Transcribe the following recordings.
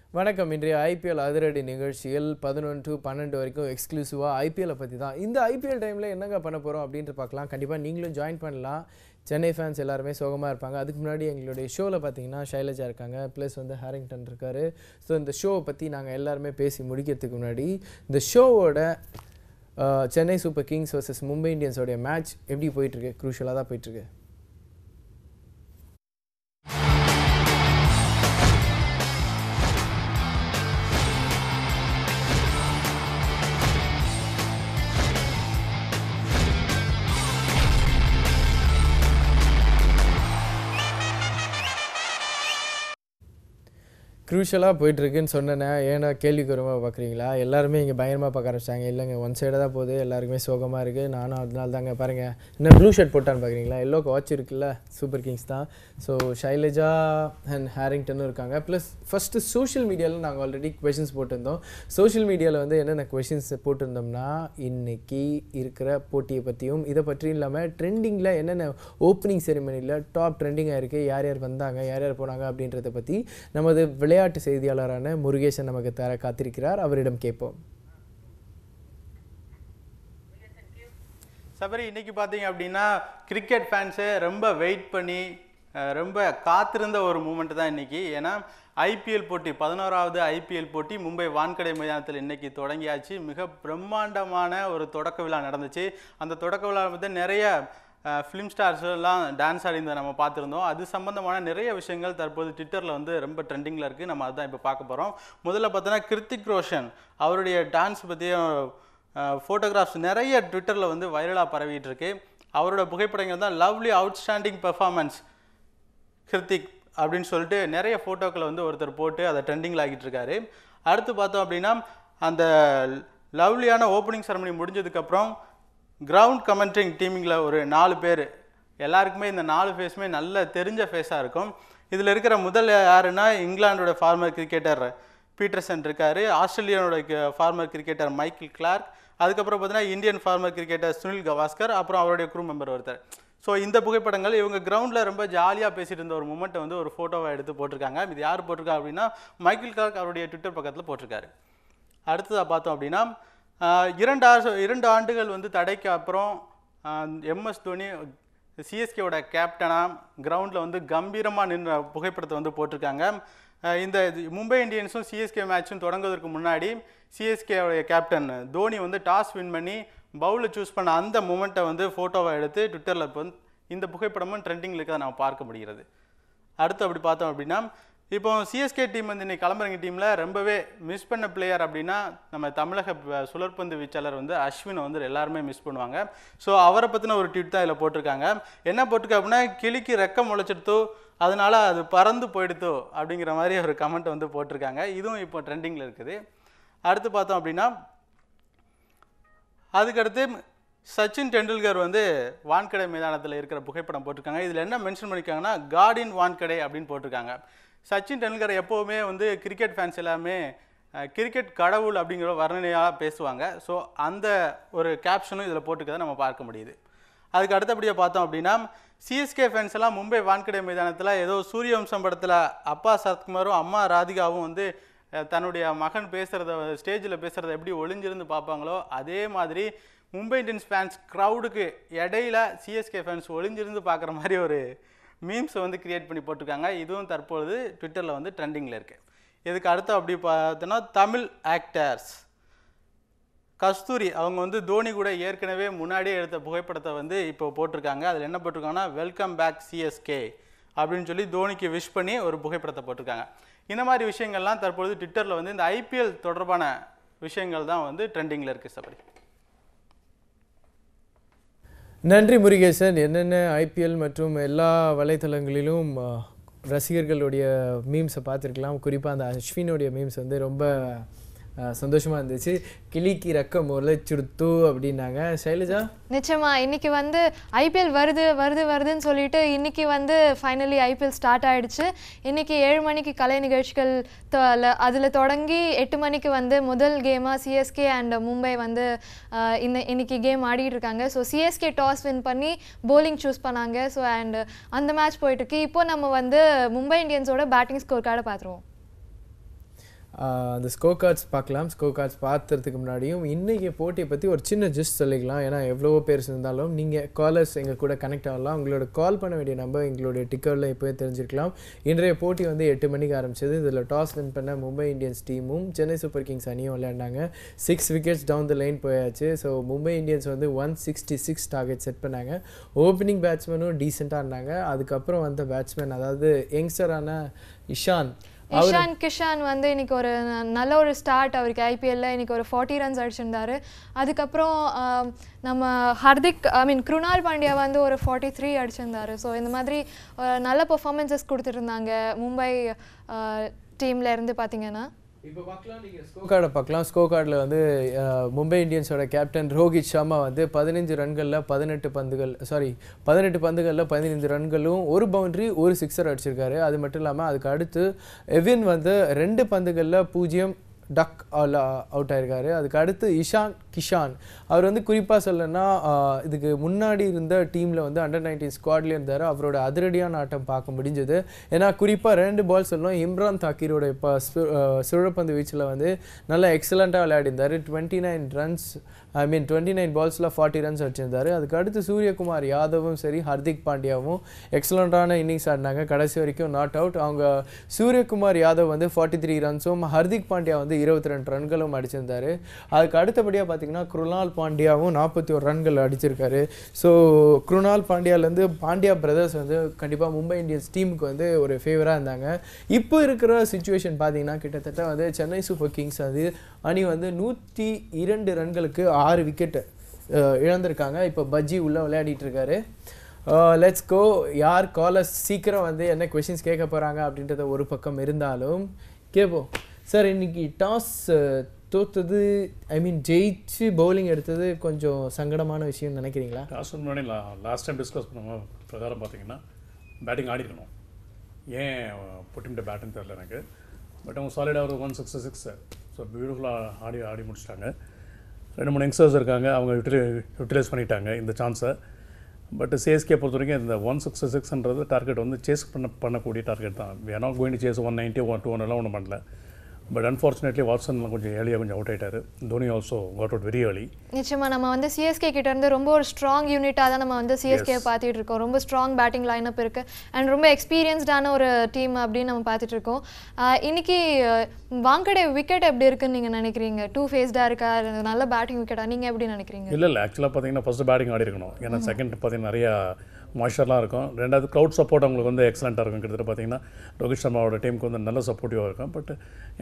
வணக்கம் இன்றைய ஐபிஎல் அதிரடி நிகழ்ச்சியில் பதினொன்று டு பன்னெண்டு வரைக்கும் எக்ஸ்க்ளூசிவாக ஐபிஎல்லை பற்றி தான் இந்த ஐபிஎல் டைமில் என்னங்க பண்ண போகிறோம் அப்படின்ட்டு பார்க்கலாம் கண்டிப்பாக நீங்களும் ஜாயின் பண்ணலாம் சென்னை ஃபேன்ஸ் எல்லாருமே சோகமாக இருப்பாங்க அதுக்கு முன்னாடி எங்களுடைய ஷோவில் பார்த்தீங்கன்னா ஷைலஜா இருக்காங்க ப்ளஸ் வந்து ஹாரிங்டன் இருக்கார் ஸோ இந்த ஷோவை பற்றி நாங்கள் எல்லாருமே பேசி முடிக்கிறதுக்கு முன்னாடி இந்த ஷோவோட அஹ், Chennai Super Kings vs Mumbai இந்தியன்ஸோடைய மேட்ச் எப்படி போயிட்டுருக்கு க்ரூஷலாக தான் போயிட்டுருக்கு க்ரூஷலாக போயிட்டுருக்குன்னு சொன்னேனே ஏன்னா கேள்விக்குறமாக பார்க்குறீங்களா எல்லாருமே இங்கே பயங்கரமாக பார்க்க ஆரம்பிச்சாங்க இல்லைங்க ஒன் சைடாக தான் போகுது எல்லாருக்குமே சோகமாக இருக்குது நானும் அதனால தாங்க பாருங்கள் என்ன ப்ளூ ஷர்ட் போட்டான்னு பார்க்குறீங்களா எல்லோ வாட்ச் இருக்குல்ல சூப்பர் கிங்ஸ் தான் ஸோ ஷைலஜா அண்ட் ஹேரிங்டனும் இருக்காங்க ப்ளஸ் ஃபஸ்ட்டு சோஷியல் மீடியாவில் நாங்கள் ஆல்ரெடி கொஷின்ஸ் போட்டிருந்தோம் சோஷியல் மீடியாவில் வந்து என்னென்ன கொஷின்ஸ் போட்டிருந்தோம்னா இன்னைக்கு இருக்கிற போட்டியை பற்றியும் இதை பற்றியும் இல்லாமல் ட்ரெண்டிங்கில் என்னென்ன ஓப்பனிங் செரிமனியில் டாப் ட்ரெண்டிங்காக இருக்குது யார் யார் வந்தாங்க யார் யார் போனாங்க அப்படின்றத பற்றி நமது விளையாட்டு செய்தியாளரான முருகேசன் நமக்கு தர காத்திருக்கிறார் அவரிடம் கேட்போம் சபரி இன்னைக்கு பார்த்தீங்க அப்படின்னா கிரிக்கெட் ஃபேன்ஸு ரொம்ப வெயிட் பண்ணி அஹ், ரொம்ப காத்திருந்த ஒரு மூமெண்ட் தான் இன்னைக்கு ஏன்னா ஐபிஎல் போட்டி பதினோராவது ஐபிஎல் போட்டி மும்பை வான்கடை மைதானத்தில் இன்னைக்கு தொடங்கியாச்சு மிக பிரம்மாண்டமான ஒரு தொடக்க விழா நடந்துச்சு அந்த தொடக்க விழா வந்து நிறைய ஃபிலிம் ஸ்டார்ஸ் எல்லாம் டான்ஸ் ஆடிந்ததை நம்ம பார்த்துருந்தோம் அது சம்பந்தமான நிறைய விஷயங்கள் தற்போது ட்விட்டரில் வந்து ரொம்ப ட்ரெண்டிங்கில் இருக்குது நம்ம அதான் இப்போ பார்க்க போகிறோம் முதல்ல பார்த்தோன்னா கிருத்திக் ரோஷன் அவருடைய டான்ஸ் பற்றியும் ஃபோட்டோகிராஃப்ஸ் நிறைய ட்விட்டரில் வந்து வைரலாக பரவிட்டு இருக்கு அவரோட புகைப்படங்கள் தான் லவ்லி அவுட்ஸ்டாண்டிங் பெர்ஃபார்மன்ஸ் கிருத்திக் அப்படின்னு சொல்லிட்டு நிறைய ஃபோட்டோக்களை வந்து ஒருத்தர் போட்டு அதை ட்ரெண்டிங்கில் ஆகிட்டு இருக்காரு அடுத்து பார்த்தோம் அப்படின்னா அந்த லவ்லியான ஓப்பனிங் செரமனி முடிஞ்சதுக்கப்புறம் கிரவுண்ட் கமெண்ட்ரிங் டீமிங்கில் ஒரு நாலு பேர் எல்லாருக்குமே இந்த நாலு ஃபேஸுமே நல்ல தெரிஞ்ச ஃபேஸாக இருக்கும் இதில் இருக்கிற முதல் யாருன்னா இங்கிலாந்தோட ஃபார்மர் கிரிக்கெட்டர் பீட்டர்சன் இருக்காரு ஆஸ்திரேலியானோட ஃபார்மர் கிரிக்கெட்டர் மைக்கேல் கிளார்க் அதுக்கப்புறம் பார்த்தீங்கன்னா Indian former cricketer Sunil Gavaskar அப்புறம் அவருடைய குரூ மெம்பர் ஒருத்தர் ஸோ இந்த புகைப்படங்கள் இவங்க கிரவுண்டில் ரொம்ப ஜாலியாக பேசிட்டு இருந்த ஒரு மூமெண்ட்டை வந்து ஒரு ஃபோட்டோவை எடுத்து போட்டிருக்காங்க இது யார் போட்டிருக்கா அப்படின்னா மைக்கேல் கிளார்க் அவருடைய ட்விட்டர் பக்கத்தில் போட்டிருக்காரு அடுத்ததாக பார்த்தோம் அப்படின்னா ஆஹ், இரண்டு ஆச இரண்டு ஆண்டுகள் வந்து தடைக்கு அப்புறம் எம்எஸ் தோனி சிஎஸ்கேவோட கேப்டனாக கிரவுண்டில் வந்து கம்பீரமாக நின்ற புகைப்படத்தை வந்து போட்டிருக்காங்க ஆஹ், இந்த இது மும்பை இந்தியன்ஸும் சிஎஸ்கே மேட்சும் தொடங்குவதற்கு முன்னாடி சிஎஸ்கேவுடைய கேப்டன் தோனி வந்து டாஸ் வின் பண்ணி பவுலில் சூஸ் பண்ண அந்த மூமெண்ட்டை வந்து ஃபோட்டோவை எடுத்து ட்விட்டரில் இப்போ வந்து இந்த புகைப்படமும் ட்ரெண்டிங்கில் இருக்கிறத நம்ம பார்க்க முடிகிறது அடுத்து அப்படி பார்த்தோம் அப்படின்னா இப்போ சிஎஸ்கே டீம் வந்து இன்னைக்கு கிளம்புறங்க டீமில் ரொம்பவே மிஸ் பண்ண பிளேயர் அப்படின்னா நம்ம தமிழக ப- சுழற்பந்து வீச்சாளர் வந்து அஸ்வினை வந்து எல்லாருமே மிஸ் பண்ணுவாங்க ஸோ அவரை பற்றின ஒரு ட்வீட் தான் இதில் போட்டிருக்காங்க என்ன போட்டிருக்க அப்படின்னா கிளிக்கு ரெக்கம் முளைச்சிடுத்தோ அதனால அது பறந்து போயிடுத்தோ அப்படிங்கிற மாதிரி ஒரு கமெண்ட் வந்து போட்டிருக்காங்க இதுவும் இப்போ ட்ரெண்டிங்கில் இருக்குது அடுத்து பார்த்தோம் அப்படின்னா அதுக்கடுத்து சச்சின் டெண்டுல்கர் வந்து வான்கடை மைதானத்தில் இருக்கிற புகைப்படம் போட்டிருக்காங்க இதில் என்ன மென்ஷன் பண்ணியிருக்காங்கன்னா கார்டின் வான்கடை அப்படின்னு போட்டிருக்காங்க சச்சின் டெண்டுல்கர் எப்போவுமே வந்து கிரிக்கெட் ஃபேன்ஸ் எல்லாமே அஹ், கிரிக்கெட் கடவுள் அப்படிங்கிற வர்ணனையாக பேசுவாங்க ஸோ அந்த ஒரு கேப்ஷனும் இதில் போட்டுக்கிறத நம்ம பார்க்க முடியுது அதுக்கு அடுத்தபடியாக பார்த்தோம் அப்படின்னா சிஎஸ்கே ஃபேன்ஸ் எல்லாம் மும்பை வான்கடை மைதானத்தில் ஏதோ சூரியவம்சம் படத்தில் அப்பா சரத்குமாரும் அம்மா ராதிகாவும் வந்து அஹ், தன்னுடைய மகன் பேசுகிறத ஸ்டேஜில் பேசுகிறத எப்படி ஒளிஞ்சிருந்து பார்ப்பாங்களோ அதே மாதிரி மும்பை இந்தியன்ஸ் ஃபேன்ஸ் க்ரௌடுக்கு இடையில சிஎஸ்கே ஃபேன்ஸ் ஒளிஞ்சிருந்து பார்க்குற மாதிரி ஒரு மீம்ஸை வந்து கிரியேட் பண்ணி போட்டிருக்காங்க இதுவும் தற்பொழுது ட்விட்டரில் வந்து ட்ரெண்டிங்கில் இருக்குது இதுக்கு அடுத்து அப்படி பார்த்தோன்னா தமிழ் ஆக்டர்ஸ் கஸ்தூரி அவங்க வந்து தோனி கூட ஏற்கனவே முன்னாடியே எடுத்த புகைப்படத்தை வந்து இப்போ போட்டிருக்காங்க அதில் என்ன போட்டிருக்காங்கன்னா வெல்கம் பேக் சிஎஸ்கே அப்படின்னு சொல்லி தோனிக்கு விஷ் பண்ணி ஒரு புகைப்படத்தை போட்டிருக்காங்க இந்த மாதிரி விஷயங்கள்லாம் தற்பொழுது ட்விட்டரில் வந்து இந்த ஐபிஎல் தொடர்பான விஷயங்கள் தான் வந்து ட்ரெண்டிங்கில் இருக்குது சபரி நன்றி முருகேசன் என்னென்ன ஐபிஎல் மற்றும் எல்லா வலைத்தளங்களிலும் ஆ, ரசிகர்களுடைய மீம்ஸை பார்த்துருக்கலாம் குறிப்பாக அந்த அஸ்வினுடைய மீம்ஸ் வந்து ரொம்ப சந்தோஷமாக இருந்துச்சு கிளிக்கு ரெக்க முளைச்சுடுத்து அப்படின்னாங்க சைலஜா நிச்சயமா இன்னைக்கு வந்து ஐபிஎல் வருது வருது வருதுன்னு சொல்லிட்டு இன்னைக்கு வந்து ஃபைனலி ஐபிஎல் ஸ்டார்ட் ஆயிடுச்சு இன்னைக்கு ஏழு மணிக்கு கலை நிகழ்ச்சிகள் அதில் தொடங்கி எட்டு மணிக்கு வந்து முதல் கேமாக சிஎஸ்கே அண்ட் மும்பை வந்து அஹ், இந்த இன்னைக்கு கேம் ஆடிட்டு இருக்காங்க ஸோ சிஎஸ்கே டாஸ் வின் பண்ணி bowling சூஸ் பண்ணாங்க ஸோ அண்ட் அந்த மேட்ச் போயிட்டு இருக்கு இப்போ நம்ம வந்து மும்பை இந்தியன்ஸோட பேட்டிங் ஸ்கோர் கார்டை பார்த்துருவோம் ஆஹ் அந்த ஸ்கோ கார்ட்ஸ் பார்க்கலாம் ஸ்கோ கார்ட்ஸ் பார்த்துறதுக்கு முன்னாடியும் இன்றைக்கி போட்டியை பற்றி ஒரு சின்ன ஜஸ்ட் சொல்லிக்கலாம் ஏன்னா எவ்வளவோ பேர் இருந்தாலும் நீங்கள் காலர்ஸ் எங்கள் கூட கனெக்ட் ஆகலாம் உங்களோட கால் பண்ண வேண்டிய நம்பர் எங்களுடைய டிக்கரில் இப்போவே தெரிஞ்சிருக்கலாம் இன்றைய போட்டி வந்து எட்டு மணிக்கு ஆரம்பிச்சது இதில் டாஸ் வின் பண்ண மும்பை இந்தியன்ஸ் டீமும் சென்னை சூப்பர் கிங்ஸ் அணியும் விளையாண்டாங்க six wickets down the line போயாச்சு ஸோ மும்பை இந்தியன்ஸ் வந்து one sixty six target set பண்ணாங்க ஓப்பனிங் பேட்ஸ்மேனும் டீசெண்டாக இருந்தாங்க அதுக்கப்புறம் வந்த பேட்ஸ்மேன் அதாவது யங்ஸ்டரான இஷான் இஷான் கிஷான் வந்து இன்னைக்கு ஒரு ந- நல்ல ஒரு ஸ்டார்ட் அவருக்கு ஐபிஎல்ல இன்னைக்கு ஒரு ஃபார்ட்டி ரன்ஸ் அடிச்சிருந்தாரு அதுக்கப்புறம் ஆம், நம்ம ஹர்திக் ஐ மீன் குருணால் பாண்டியா வந்து ஒரு ஃபார்ட்டி த்ரீ அடிச்சிருந்தாரு ஸோ இந்த மாதிரி அஹ், நல்ல பெர்ஃபார்மன்சஸ் கொடுத்துருந்தாங்க மும்பை டீம்ல இருந்து பார்த்தீங்கன்னா இப்போ பார்க்கலாம் நீங்கள் ஸ்கோ கார்டை பார்க்கலாம் ஸ்கோ கார்டில் வந்து அஹ், மும்பை இந்தியன்ஸோட கேப்டன் ரோஹித் சர்மா வந்து பதினஞ்சு ரன்களில் பதினெட்டு பந்துகள் சாரி பதினெட்டு பந்துகளில் பதினைந்து ரன்களும் ஒரு பவுண்டரி ஒரு சிக்ஸர் அடிச்சிருக்காரு அது மட்டும் இல்லாமல் அதுக்கு அடுத்து எவின் வந்து ரெண்டு பந்துகளில் பூஜ்ஜியம் டக் அவுட் ஆயிருக்காரு அதுக்கு அடுத்து இஷான் கிஷான் அவர் வந்து குறிப்பாக சொல்லணும்னா ஆஹ், இதுக்கு முன்னாடி இருந்த டீமில் வந்து அண்டர் நைன்டீன் ஸ்குவாட்லேயே இருந்தார் அவரோட அதிரடியான ஆட்டம் பார்க்க முடிஞ்சது ஏன்னா குறிப்பாக ரெண்டு பால் சொல்லணும் இம்ரான் தாக்கீரோட இப்போ சுழற்பந்து வீச்சில் வந்து நல்லா எக்ஸலண்ட்டாக விளையாடிருந்தார் twenty nine runs I mean twenty nine பால்ஸில் ஃபார்ட்டி ரன்ஸ் அடிச்சிருந்தாரு அதுக்கு அடுத்து சூரியகுமார் யாதவும் சரி ஹர்திக் பாண்டியாவும் எக்ஸலண்ட்டான இன்னிங்ஸ் ஆடினாங்க கடைசி வரைக்கும் நாட் அவுட் அவங்க சூரியகுமார் யாதவ் வந்து ஃபார்ட்டி த்ரீ ரன்ஸும் ஹர்திக் பாண்டியா வந்து இருபத்தி ரெண்டு ரன்களும் அடிச்சிருந்தாரு அதுக்கு அடுத்தபடியாக பார்த்தீங்கன்னா குருணால் பாண்டியாவும் நாற்பத்தி ஒரு ரன்கள் அடிச்சிருக்காரு ஸோ குருணால் பாண்டியாலேருந்து பாண்டியா பிரதர்ஸ் வந்து கண்டிப்பாக மும்பை இந்தியன்ஸ் டீமுக்கு வந்து ஒரு ஃபேவராக இருந்தாங்க இப்போ இருக்கிற சுச்சுவேஷன் பார்த்தீங்கன்னா கிட்டத்தட்ட வந்து சென்னை சூப்பர் கிங்ஸ் வந்து அணி வந்து நூற்றி இரண்டு ரன்களுக்கு ஆறு விக்கெட்டு இழந்திருக்காங்க இப்போ பஜ்ஜி உள்ளே விளையாடிட்டு இருக்காரு லெட்ஸ் கோ யார் காலர்ஸ் சீக்கிரம் வந்து என்ன கொஷின்ஸ் கேட்க போகிறாங்க அப்படின்றத ஒரு பக்கம் இருந்தாலும் கேட்போம் சார் இன்னைக்கு டாஸ் தோத்தது ஐ மீன் ஜெயிச்சு பவுலிங் எடுத்தது கொஞ்சம் சங்கடமான விஷயம்னு நினைக்கிறீங்களா லாஸ்ட் முன்னாடி லாஸ்ட் டைம் டிஸ்கஸ் பண்ண பிரகாரம் பார்த்தீங்கன்னா பேட்டிங் ஆடிருக்கணும் ஏன் புட்டிமிட்ட பேட்டுன்னு தெரில எனக்கு பட் அவங்க சாலிடாக ஒரு ஒன் சிக்ஸ் சிக்ஸ் ஸோ பியூட்டிஃபுல்லாக ஆடி ஆடி முடிச்சிட்டாங்க ரெண்டு மூணு யங்ஸ்டர்ஸ் இருக்காங்க அவங்க யூட்டிலை யூட்டிலைஸ் பண்ணிட்டாங்க இந்த சான்ஸை பட் சிஎஸ்கே பொறுத்த வரைக்கும் இந்த ஒன் சிக்ஸ் சிக்ஸ்ன்றது டார்கெட் வந்து சேஸ் பண்ண பண்ணக்கூடிய டார்கெட் தான் we are not going to chase one ninety one two எல்லாம் ஒன்றும் பண்ணல பட் அன்ஃபார்ச்சுனேட்லி வாட்ஸன்லாம் கொஞ்சம் ஏர்லியாக கொஞ்சம் அவுட் ஆயிட்டாரு Dhoni also caught out very early நிச்சயமா நம்ம வந்து சிஎஸ்கே கிட்ட இருந்து ரொம்ப ஒரு ஸ்ட்ராங் யூனிட்டாக தான் நம்ம வந்து சிஎஸ்கே பார்த்துட்டு இருக்கோம் ரொம்ப ஸ்ட்ராங் பேட்டிங் லைனப் இருக்கு அண்ட் ரொம்ப எக்ஸ்பீரியன்ஸ்டான ஒரு டீம் அப்படின்னு நம்ம பார்த்துட்டு இருக்கோம் ஆஹ் இன்னைக்கு அஹ், வாங்கடே விக்கெட் எப்படி இருக்குன்னு நீங்க நினைக்கிறீங்க டூ ஃபேஸ்டா இருக்கா இல்ல நல்ல பேட்டிங் விக்கெட்டா நீங்க எப்படி நினைக்கிறீங்க இல்லை இல்லை ஆக்சுவலாக பார்த்தீங்கன்னா ஃபஸ்ட்டு பேட்டிங் ஆடி இருக்கணும் ஏன்னா செகண்ட் பார்த்தீங்கன்னா நிறையா மாய்ச்சர்லாம் இருக்கும் ரெண்டாவது க்ரௌட் சப்போர்ட் அவங்களுக்கு வந்து எக்ஸலண்ட்டாக இருக்கும் கிட்டத்தட்ட பார்த்தீங்கன்னா ரோஹித் சர்மாவோட டீமுக்கு வந்து நல்ல சப்போர்ட்டிவாக இருக்கும் பட்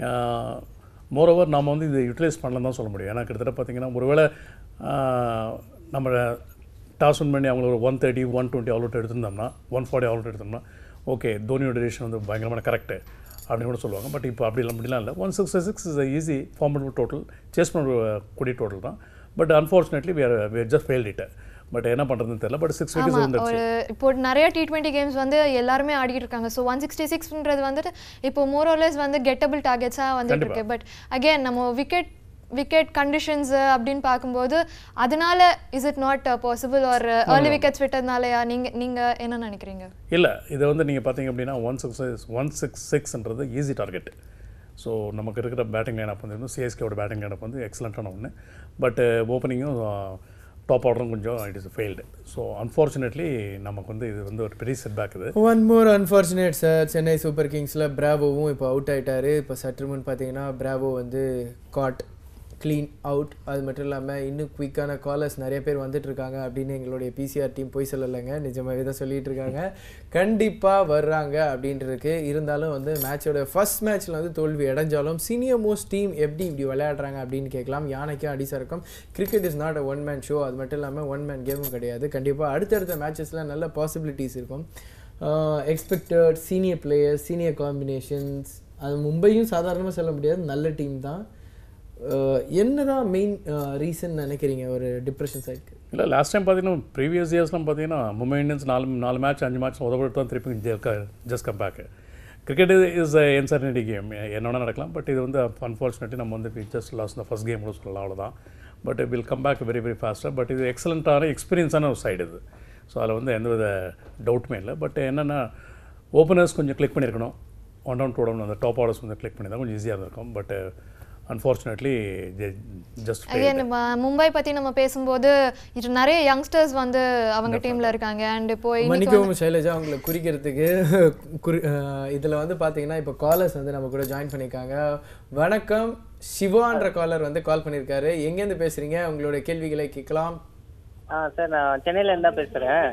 மோரோவர் நம்ம வந்து இது யூட்டிலைஸ் பண்ணலாம் தான் சொல்ல முடியும் ஏன்னா கிட்டத்தட்ட பார்த்தீங்கன்னா ஒருவேளை ஆஹ், நம்ம டாஸ் வின் பண்ணி அவங்களுக்கு ஒரு one thirty one twenty out எடுத்திருந்தோம்னா ஒன் ஃபார்ட்டி அவுட் எடுத்தோம்னா ஓகே தோனியோட டிசிஷன் வந்து பயங்கரமான கரெக்டு அப்படின்னு கூட சொல்லுவாங்க பட் இப்போ அப்படி அப்படிலாம் இல்லை one six six is easy formable total chase பண்ணக்கூடிய டோட்டல் தான் but unfortunately we're we're just failed it but என்ன பண்ணுறதுன்னு தெரியல பட் சிக்ஸ் விக்கெட்ஸ் ஆமா வந்துருச்சு ஒரு இப்போ நிறைய டி டுவெண்ட்டி கேம்ஸ் வந்து எல்லாருமே ஆடிட்டு இருக்காங்க ஸோ ஒன் சிக்ஸ்டி சிக்ஸ்ன்றது வந்துட்டு இப்போ மோரோலெஸ் வந்து கெட்டபிள் டார்கெட்ஸாக வந்துட்டு இருக்கு பட் அகைன் நம்ம விக்கெட் விக்கெட் கண்டிஷன்ஸ் அப்படின்னு பார்க்கும்போது அதனால இஸ் இட் நாட் பாசிபிள் ஒரு ஏர்லி விக்கெட்ஸ் விட்டதுனாலயா நீங்க நீங்க என்ன நினைக்கிறீங்க இல்லை இதை வந்து நீங்கள் பார்த்தீங்க அப்படின்னா ஒன் சிக்ஸ் ஒன் சிக்ஸ் சிக்ஸ்ன்றது ஈஸி டார்கெட் ஸோ நமக்கு இருக்கிற பேட்டிங் லைனப் வந்து சிஎஸ்கேவோட பேட்டிங் லைனப் வந்து எக்ஸலண்ட்டான ஒன்று பட் ஓப்பனிங்கும் டாப் ஆர்டரும் கொஞ்சம் it is failed so unfortunately நமக்கு வந்து இது வந்து ஒரு பெரிய செட்பேக் இது one more unfortunate sir Chennai Super கிங்ஸில் பிராவோவும் இப்போ அவுட் ஆயிட்டாரு இப்போ சற்று முன் பார்த்தீங்கன்னா பிராவோ வந்து காட் க்ளீன் அவுட் அது மட்டும் இல்லாமல் இன்னும் குயிக்கான காலர்ஸ் நிறைய பேர் வந்துட்டு இருக்காங்க அப்படின்னு எங்களுடைய பிசிஆர் டீம் போய் சொல்லலைங்க நிஜமாகவே தான் சொல்லிட்டு இருக்காங்க கண்டிப்பாக வர்றாங்க அப்படின்ட்டு இருந்தாலும் வந்து மேட்சோட ஃபர்ஸ்ட் மேட்ச்சில் வந்து தோல்வி அடைஞ்சாலும் சீனியர் மோஸ்ட் டீம் எப்படி இப்படி விளையாடுறாங்க அப்படின்னு கேட்கலாம் யானைக்கும் அடிசருக்கும் cricket is not a one man show அது மட்டும் இல்லாமல் ஒன் மேன் கேமும் கிடையாது கண்டிப்பாக அடுத்தடுத்த மேட்சஸில் நல்ல பாசிபிலிட்டிஸ் இருக்கும் expected senior players senior combinations அது மும்பையும் சாதாரணமாக சொல்ல முடியாது நல்ல டீம் தான் அஹ் என்னதான் மெயின் ரீசன் நினைக்கிறீங்க ஒரு டிப்ரெஷன் சைடுக்கு இல்லை லாஸ்ட் டைம் பார்த்தீங்கன்னா ப்ரீவியஸ் இயர்ஸ்லாம் பார்த்தீங்கன்னா மும்பை இந்தியன்ஸ் நாலு நாலு மேட்ச் அஞ்சு மேட்ச் உதவிட்டு தான் திருப்பி just come back cricket is uncertainty game என்ன வேணால் நடக்கலாம் பட் இது வந்து அன்ஃபார்ச்சுனேட்லி நம்ம வந்து ஜஸ்ட் லாஸ்ட் ஃபஸ்ட் கேம் கூட சொல்லலாம் அவ்வளோதான் but will come back very very ஃபாஸ்ட்டாக பட் இது எக்ஸலண்ட்டான எக்ஸ்பீரியன்ஸான ஒரு சைடு இது ஸோ அதில் வந்து எந்தவித டவுட்டுமே இல்லை பட் என்னென்னா ஓப்பனர்ஸ் கொஞ்சம் கிளிக் பண்ணியிருக்கணும் ஒன் டவுன் டூ டவுன் அந்த டாப் ஆர்டர்ஸ் வந்து கிளிக் பண்ணி தான் கொஞ்சம் ஈஸியாக இருந்திருக்கும் but unfortunately just again Mumbai பத்தி நம்ம பேசும்போது இது நிறைய யங்ஸ்டர்ஸ் வந்து அவங்க டீம்ல இருக்காங்க அண்ட் இப்போ இன்னைக்கு மன்னிக்கவும் சைலஜா உங்களை குறிக்கிறதுக்கு குறி அஹ் இதுல வந்து பாத்தீங்கன்னா இப்போ காலர்ஸ் வந்து நம்ம கூட ஜாயின் பண்ணியிருக்காங்க வணக்கம் சிவான்ற காலர் வந்து கால் பண்ணியிருக்காரு எங்கேருந்து பேசுறீங்க உங்களுடைய கேள்விகளை கேட்கலாம் ஆ சார் நான் சென்னையில இருந்தா பேசுறேன்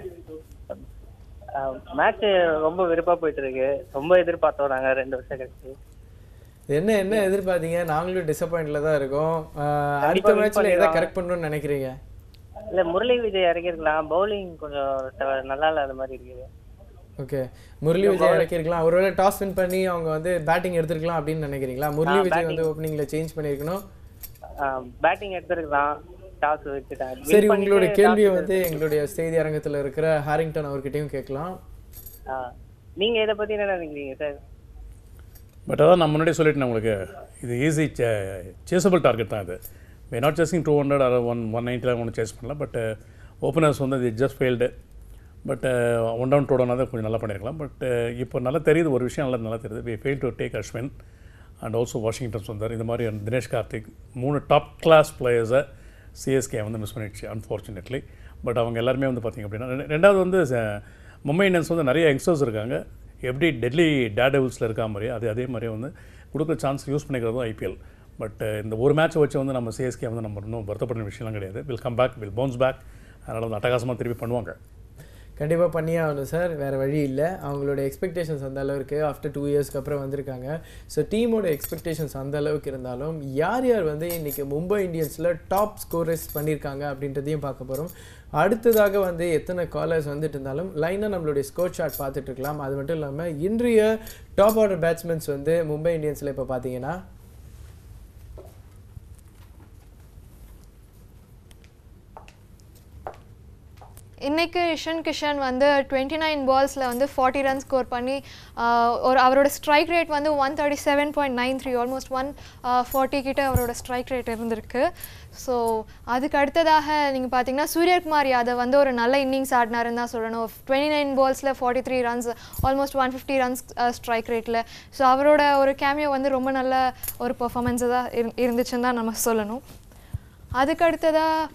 மேட்ச் ரொம்ப விருப்பா போயிட்டு இருக்கு ரொம்ப எதிர்பார்த்தோம் நாங்க ரெண்டு வருஷம் கழிச்சு என்ன என்ன எதிர்பார்த்தீங்க நாங்களும் டிசப்பாயிண்ட்ல தான் இருக்கோம் அஹ் அடுத்த win மேட்ச்ல எதை பண்ணிடலாம். கரெக்ட் பண்ணணும்னு நினைக்கிறீங்க இல்ல முரளி விஜய் இறங்கிருக்கலாம் பவுலிங் கொஞ்சம் ட- நல்லா இல்லாத மாதிரி இருக்குது ஓகே முரளி விஜய் இறக்கிருக்கலாம் ஒருவேளை டாஸ் வின் பண்ணி அவங்க வந்து பேட்டிங் எடுத்திருக்கலாம் அப்படின்னு நினைக்கிறீங்களா முரளி விஜய் வந்து ஓப்பனிங்ல சேஞ்ச் பண்ணியிருக்கணும் பேட்டிங் எடுத்திருக்கலாம் டாஸ் வச்சுட்டாங்க Win சரி பண்ணிட்டு உங்களுடைய toss கேள்வியை எடுத்து- வந்து எங்களுடைய செய்தி அரங்கத்துல இருக்கிற ஹாரிங்டன் அவர்கிட்டயும் கேட்கலாம் ஆ. நீங்க இதை பத்தி என்ன நினைக்கிறீங்க சார் பட் அதான் நான் முன்னாடியே சொல்லிட்டேன் உங்களுக்கு இது ஈஸி சேசபிள் டார்கெட் தான் இது may not chasing two hundred அதை ஒன் ஒன் நைன்ட்டிலாம் ஒன்றும் சேஸ் பண்ணல பட் ஓப்பனர்ஸ் வந்து இது just failed but one down two down தான் கொஞ்சம் நல்லா பண்ணியிருக்கலாம் பட் இப்போ நல்லா தெரியுது ஒரு விஷயம் நல்லா நல்லா தெரியுது we fail to take Ashwin and also Washington Sundar இந்த மாதிரி தினேஷ் கார்த்திக் மூணு டாப் கிளாஸ் பிளேயர்ஸை சிஎஸ்கே வந்து மிஸ் பண்ணிடுச்சு அன்ஃபார்ச்சுனேட்லி பட் அவங்க எல்லாருமே வந்து பார்த்திங்க அப்படின்னா ரெண்டு- ரெண்டாவது வந்து ச- மும்பை இந்தியன்ஸ் வந்து நிறைய யங்ஸ்டர்ஸ் இருக்காங்க எப்படி டெட்லி டேடெவில்ஸில் இருக்கா மாதிரி அது அதே மாதிரி வந்து கொடுக்குற சான்ஸ் யூஸ் பண்ணிக்கிறதும் ஐபிஎல் பட் இந்த ஒரு மேட்ச்சை வச்சு வந்து நம்ம சிஎஸ்கே வந்து நம்ம இன்னும் வருத்தப்படுற விஷயம்லாம் கிடையாது will come back will bounce back அதனால் வந்து அட்டகாசமாக திருப்பி பண்ணுவாங்க கண்டிப்பாக பண்ணியே ஆகணும் சார் வேறு வழி இல்லை அவங்களோட எக்ஸ்பெக்டேஷன்ஸ் அந்த அளவுக்கு ஆஃப்டர் டூ இயர்ஸ்க்கு அப்புறம் வந்திருக்காங்க ஸோ டீமோட எக்ஸ்பெக்டேஷன்ஸ் அந்த அளவுக்கு இருந்தாலும் யார் யார் வந்து இன்றைக்கி மும்பை இந்தியன்ஸில் டாப் ஸ்கோரர்ஸ் பண்ணியிருக்காங்க அப்படின்றதையும் பார்க்க போகிறோம் அடுத்ததாக வந்து எத்தனை காலர்ஸ் வந்துட்டு இருந்தாலும் லைனாக நம்மளுடைய ஸ்கோர் ஷாட் பார்த்துட்டு இருக்கலாம் அது மட்டும் இல்லாமல் இன்றைய டாப் ஆர்டர் பேட்ஸ்மேன்ஸ் வந்து மும்பை இந்தியன்ஸில் இப்போ பார்த்தீங்கன்னா இன்னைக்கு இஷன் கிஷன் வந்து டுவெண்ட்டி நைன் பால்ஸில் வந்து ஃபார்ட்டி ரன் ஸ்கோர் பண்ணி ஆஹ், ஒரு அவரோட ஸ்ட்ரைக் ரேட் வந்து one thirty seven point nine three almost one forty கிட்ட அவரோட ஸ்ட்ரைக் ரேட் இருந்திருக்கு ஸோ அதுக்கு அடுத்ததாக நீங்கள் பார்த்தீங்கன்னா சூரியகுமார் யாதவ் வந்து ஒரு நல்ல இன்னிங்ஸ் ஆடினாருன்னு தான் சொல்லணும் டுவெண்ட்டி நைன் பால்ஸில் forty three runs almost one fifty runs strike ரேட்டில் ஸோ அவரோட ஒரு கேமியோ வந்து ரொம்ப நல்ல ஒரு பெர்ஃபார்மன்ஸு தான் இரு- இருந்துச்சுன்னு தான் நம்ம சொல்லணும் அதுக்கு அடுத்ததாக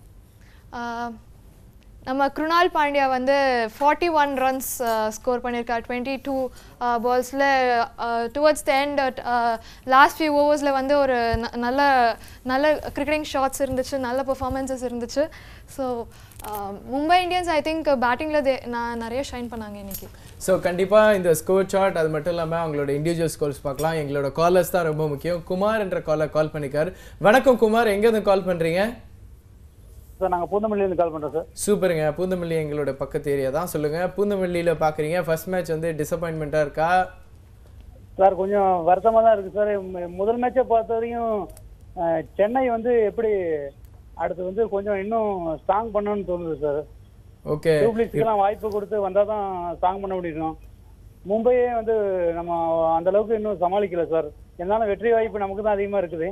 நம்ம குருணால் பாண்டியா வந்து ஃபார்ட்டி ஒன் ரன்ஸ் ஸ்கோர் பண்ணியிருக்கார் டுவெண்ட்டி டூ பால்ஸில் towards the end last few ஓவர்ஸில் வந்து ஒரு ந- நல்ல நல்ல கிரிக்கெட்டிங் ஷாட்ஸ் இருந்துச்சு நல்ல பெர்ஃபார்மன்ஸஸ் இருந்துச்சு so Mumbai Indians I think பேட்டிங்கில் நான் நிறைய ஷைன் பண்ணாங்க இன்னைக்கு ஸோ கண்டிப்பாக இந்த ஸ்கோர் சார்ட் அது மட்டும் இல்லாமல் அவங்களோட இண்டிவிஜுவல் ஸ்கோர்ஸ் பார்க்கலாம் எங்களோட காலர்ஸ் தான் ரொம்ப முக்கியம் குமார் என்ற காலர் கால் பண்ணிக்கார் வணக்கம் குமார் எங்கேருந்து கால் பண்ணுறீங்க சார் நாங்கள் பூந்தமல்லியிலேருந்து கால் பண்ணுறோம் சார் சூப்பருங்க பூந்தமல்லி எங்களோட பக்கத்து ஏரியா தான் சொல்லுங்கள் பூந்தமல்லியில் பார்க்குறீங்க ஃபர்ஸ்ட் மேட்ச் வந்து டிசப்பாயின்மெண்ட்டாக இருக்கா சார் கொஞ்சம் வருத்தமாக தான் இருக்குது சார் மு- முதல் மேட்சை பொறுத்த வரையும் அஹ், சென்னை வந்து எப்படி அடுத்து வந்து கொஞ்சம் இன்னும் ஸ்ட்ராங் பண்ணணும்னு தோணுது சார் ஓகே டூப்ளிக்ஸ்க்கெல்லாம் வாய்ப்பு கொடுத்து வந்தால் தான் ஸ்ட்ராங் பண்ண முடியும் மும்பையே வந்து நம்ம அந்த அளவுக்கு இன்னும் சமாளிக்கல சார் இருந்தாலும் வெற்றி வாய்ப்பு நமக்கு தான் அதிகமாக இருக்குது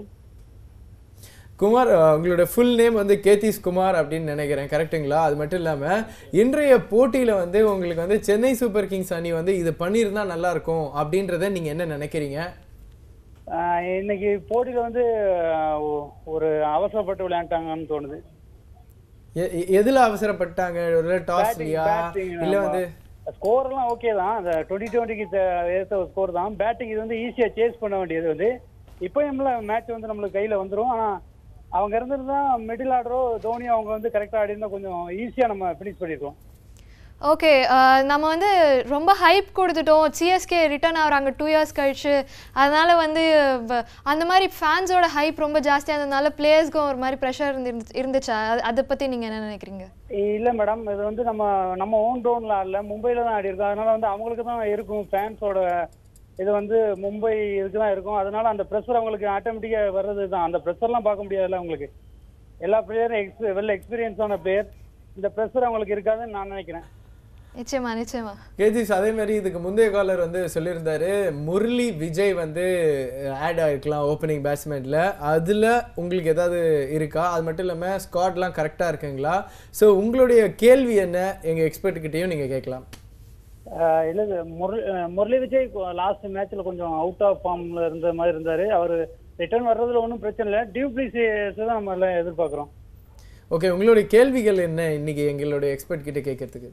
குமார் அஹ், உங்களோட ஃபுல் நேம் வந்து கேத்திஸ் குமார் அப்படின்னு நினைக்கிறேன் கரெக்ட்டுங்களா அது மட்டும் இல்லாமல் இன்றைய போட்டியில் வந்து உங்களுக்கு வந்து சென்னை சூப்பர் கிங்ஸ் அணி வந்து இது பண்ணியிருந்தா நல்லா இருக்கும் அப்படின்றத நீங்கள் என்ன நினைக்கிறீங்க அஹ், இன்னைக்கு போட்டியில் வந்து அஹ், ஒ- ஒரு அவசரப்பட்டு விளையாண்டாங்கன்னு தோணுது எ- எ- எதுல அவசரப்பட்டாங்க ஒரு டாஸ்லியா இல்ல வந்து ஸ்கோர் எல்லாம் ஓகே தான் அந்த டுவெண்ட்டி டுவெண்ட்டிக்கு ஏற்ற ஸ்கோர் தான் பேட்டிங் இது வந்து ஈஸியா சேஸ் பண்ண வேண்டியது வந்து இப்போயும்ல மேட்ச் வந்து நம்மளுக்கு கையில வந்துரும் ஆனா அவங்க இருந்திருந்தா மிடில் ஆர்டரோ தோனி அவங்க வந்து கரெக்டா ஆடி இருந்தா கொஞ்சம் ஈஸியா நம்ம ஃபினிஷ் பண்ணிருக்கோம் ஓகே நம்ம வந்து ரொம்ப ஹைப் கொடுத்துட்டோம் சிஎஸ்கே ரிட்டர்ன் ஆகுறாங்க டூ இயர்ஸ் கழிச்சு அதனால வந்து வ- அந்த மாதிரி ஃபேன்ஸோட ஹைப் ரொம்ப ஜாஸ்தியாக இருந்ததுனால பிளேயர்ஸ்க்கும் ஒரு மாதிரி ப்ரெஷர் இருந்து இருந்துச்சா அது- அதை பற்றி நீங்கள் என்ன நினைக்கிறீங்க இல்ல மேடம் இது வந்து நம்ம நம்ம ஓன் டோன்ல ஆடல மும்பைல தான் ஆடி இருக்கோம் அதனால வந்து அவங்களுக்கு தான் இருக்கும் ஃபேன்ஸோட இது வந்து மும்பை இதுக்கு தான் இருக்கும் அதனால அந்த ப்ரெஷர் அவங்களுக்கு ஆட்டோமேட்டிக்கா வர்றது தான் அந்த ப்ரெஷர்லாம் பார்க்க முடியாதுல்ல அவங்களுக்கு எல்லா பிளேயரும் எக்ஸ் வெல் எக்ஸ்பீரியன்ஸான பிளேயர் இந்த ப்ரெஷர் அவங்களுக்கு இருக்காதுன்னு நான் நினைக்கிறேன் நிச்சயமா நிச்சயமா கேஜிஸ் அதே மாதிரி இதுக்கு முந்தைய காலர் வந்து சொல்லியிருந்தாரு முரளி விஜய் வந்து ஆட் ஆகிருக்கலாம் ஓப்பனிங் பேட்ஸ்மேனில் அதில் உங்களுக்கு ஏதாவது இருக்கா அது மட்டும் இல்லாமல் ஸ்காட்லாம் கரெக்டாக இருக்குங்களா ஸோ உங்களுடைய கேள்வி என்ன எங்கள் எக்ஸ்பர்ட்டுக்கிட்டேயும் நீங்கள் கேட்கலாம் ஆஹ் இல்ல இது முரளி அஹ் முரளி விஜய் லாஸ்ட் மேட்ச்ல கொஞ்சம் அவுட் ஆஃப் ஃபார்ம்ல இருந்த மாதிரி இருந்தாரு அவர் ரிட்டர்ன் வர்றதுல ஒன்றும் பிரச்சனை இல்லை டியூப்ளிசிஸ் தான் நம்ம எல்லாம் எதிர்பார்க்குறோம் ஓகே உங்களுடைய கேள்விகள் என்ன இன்னைக்கு எங்களுடைய எக்ஸ்பர்ட் கிட்ட கேட்கறதுக்கு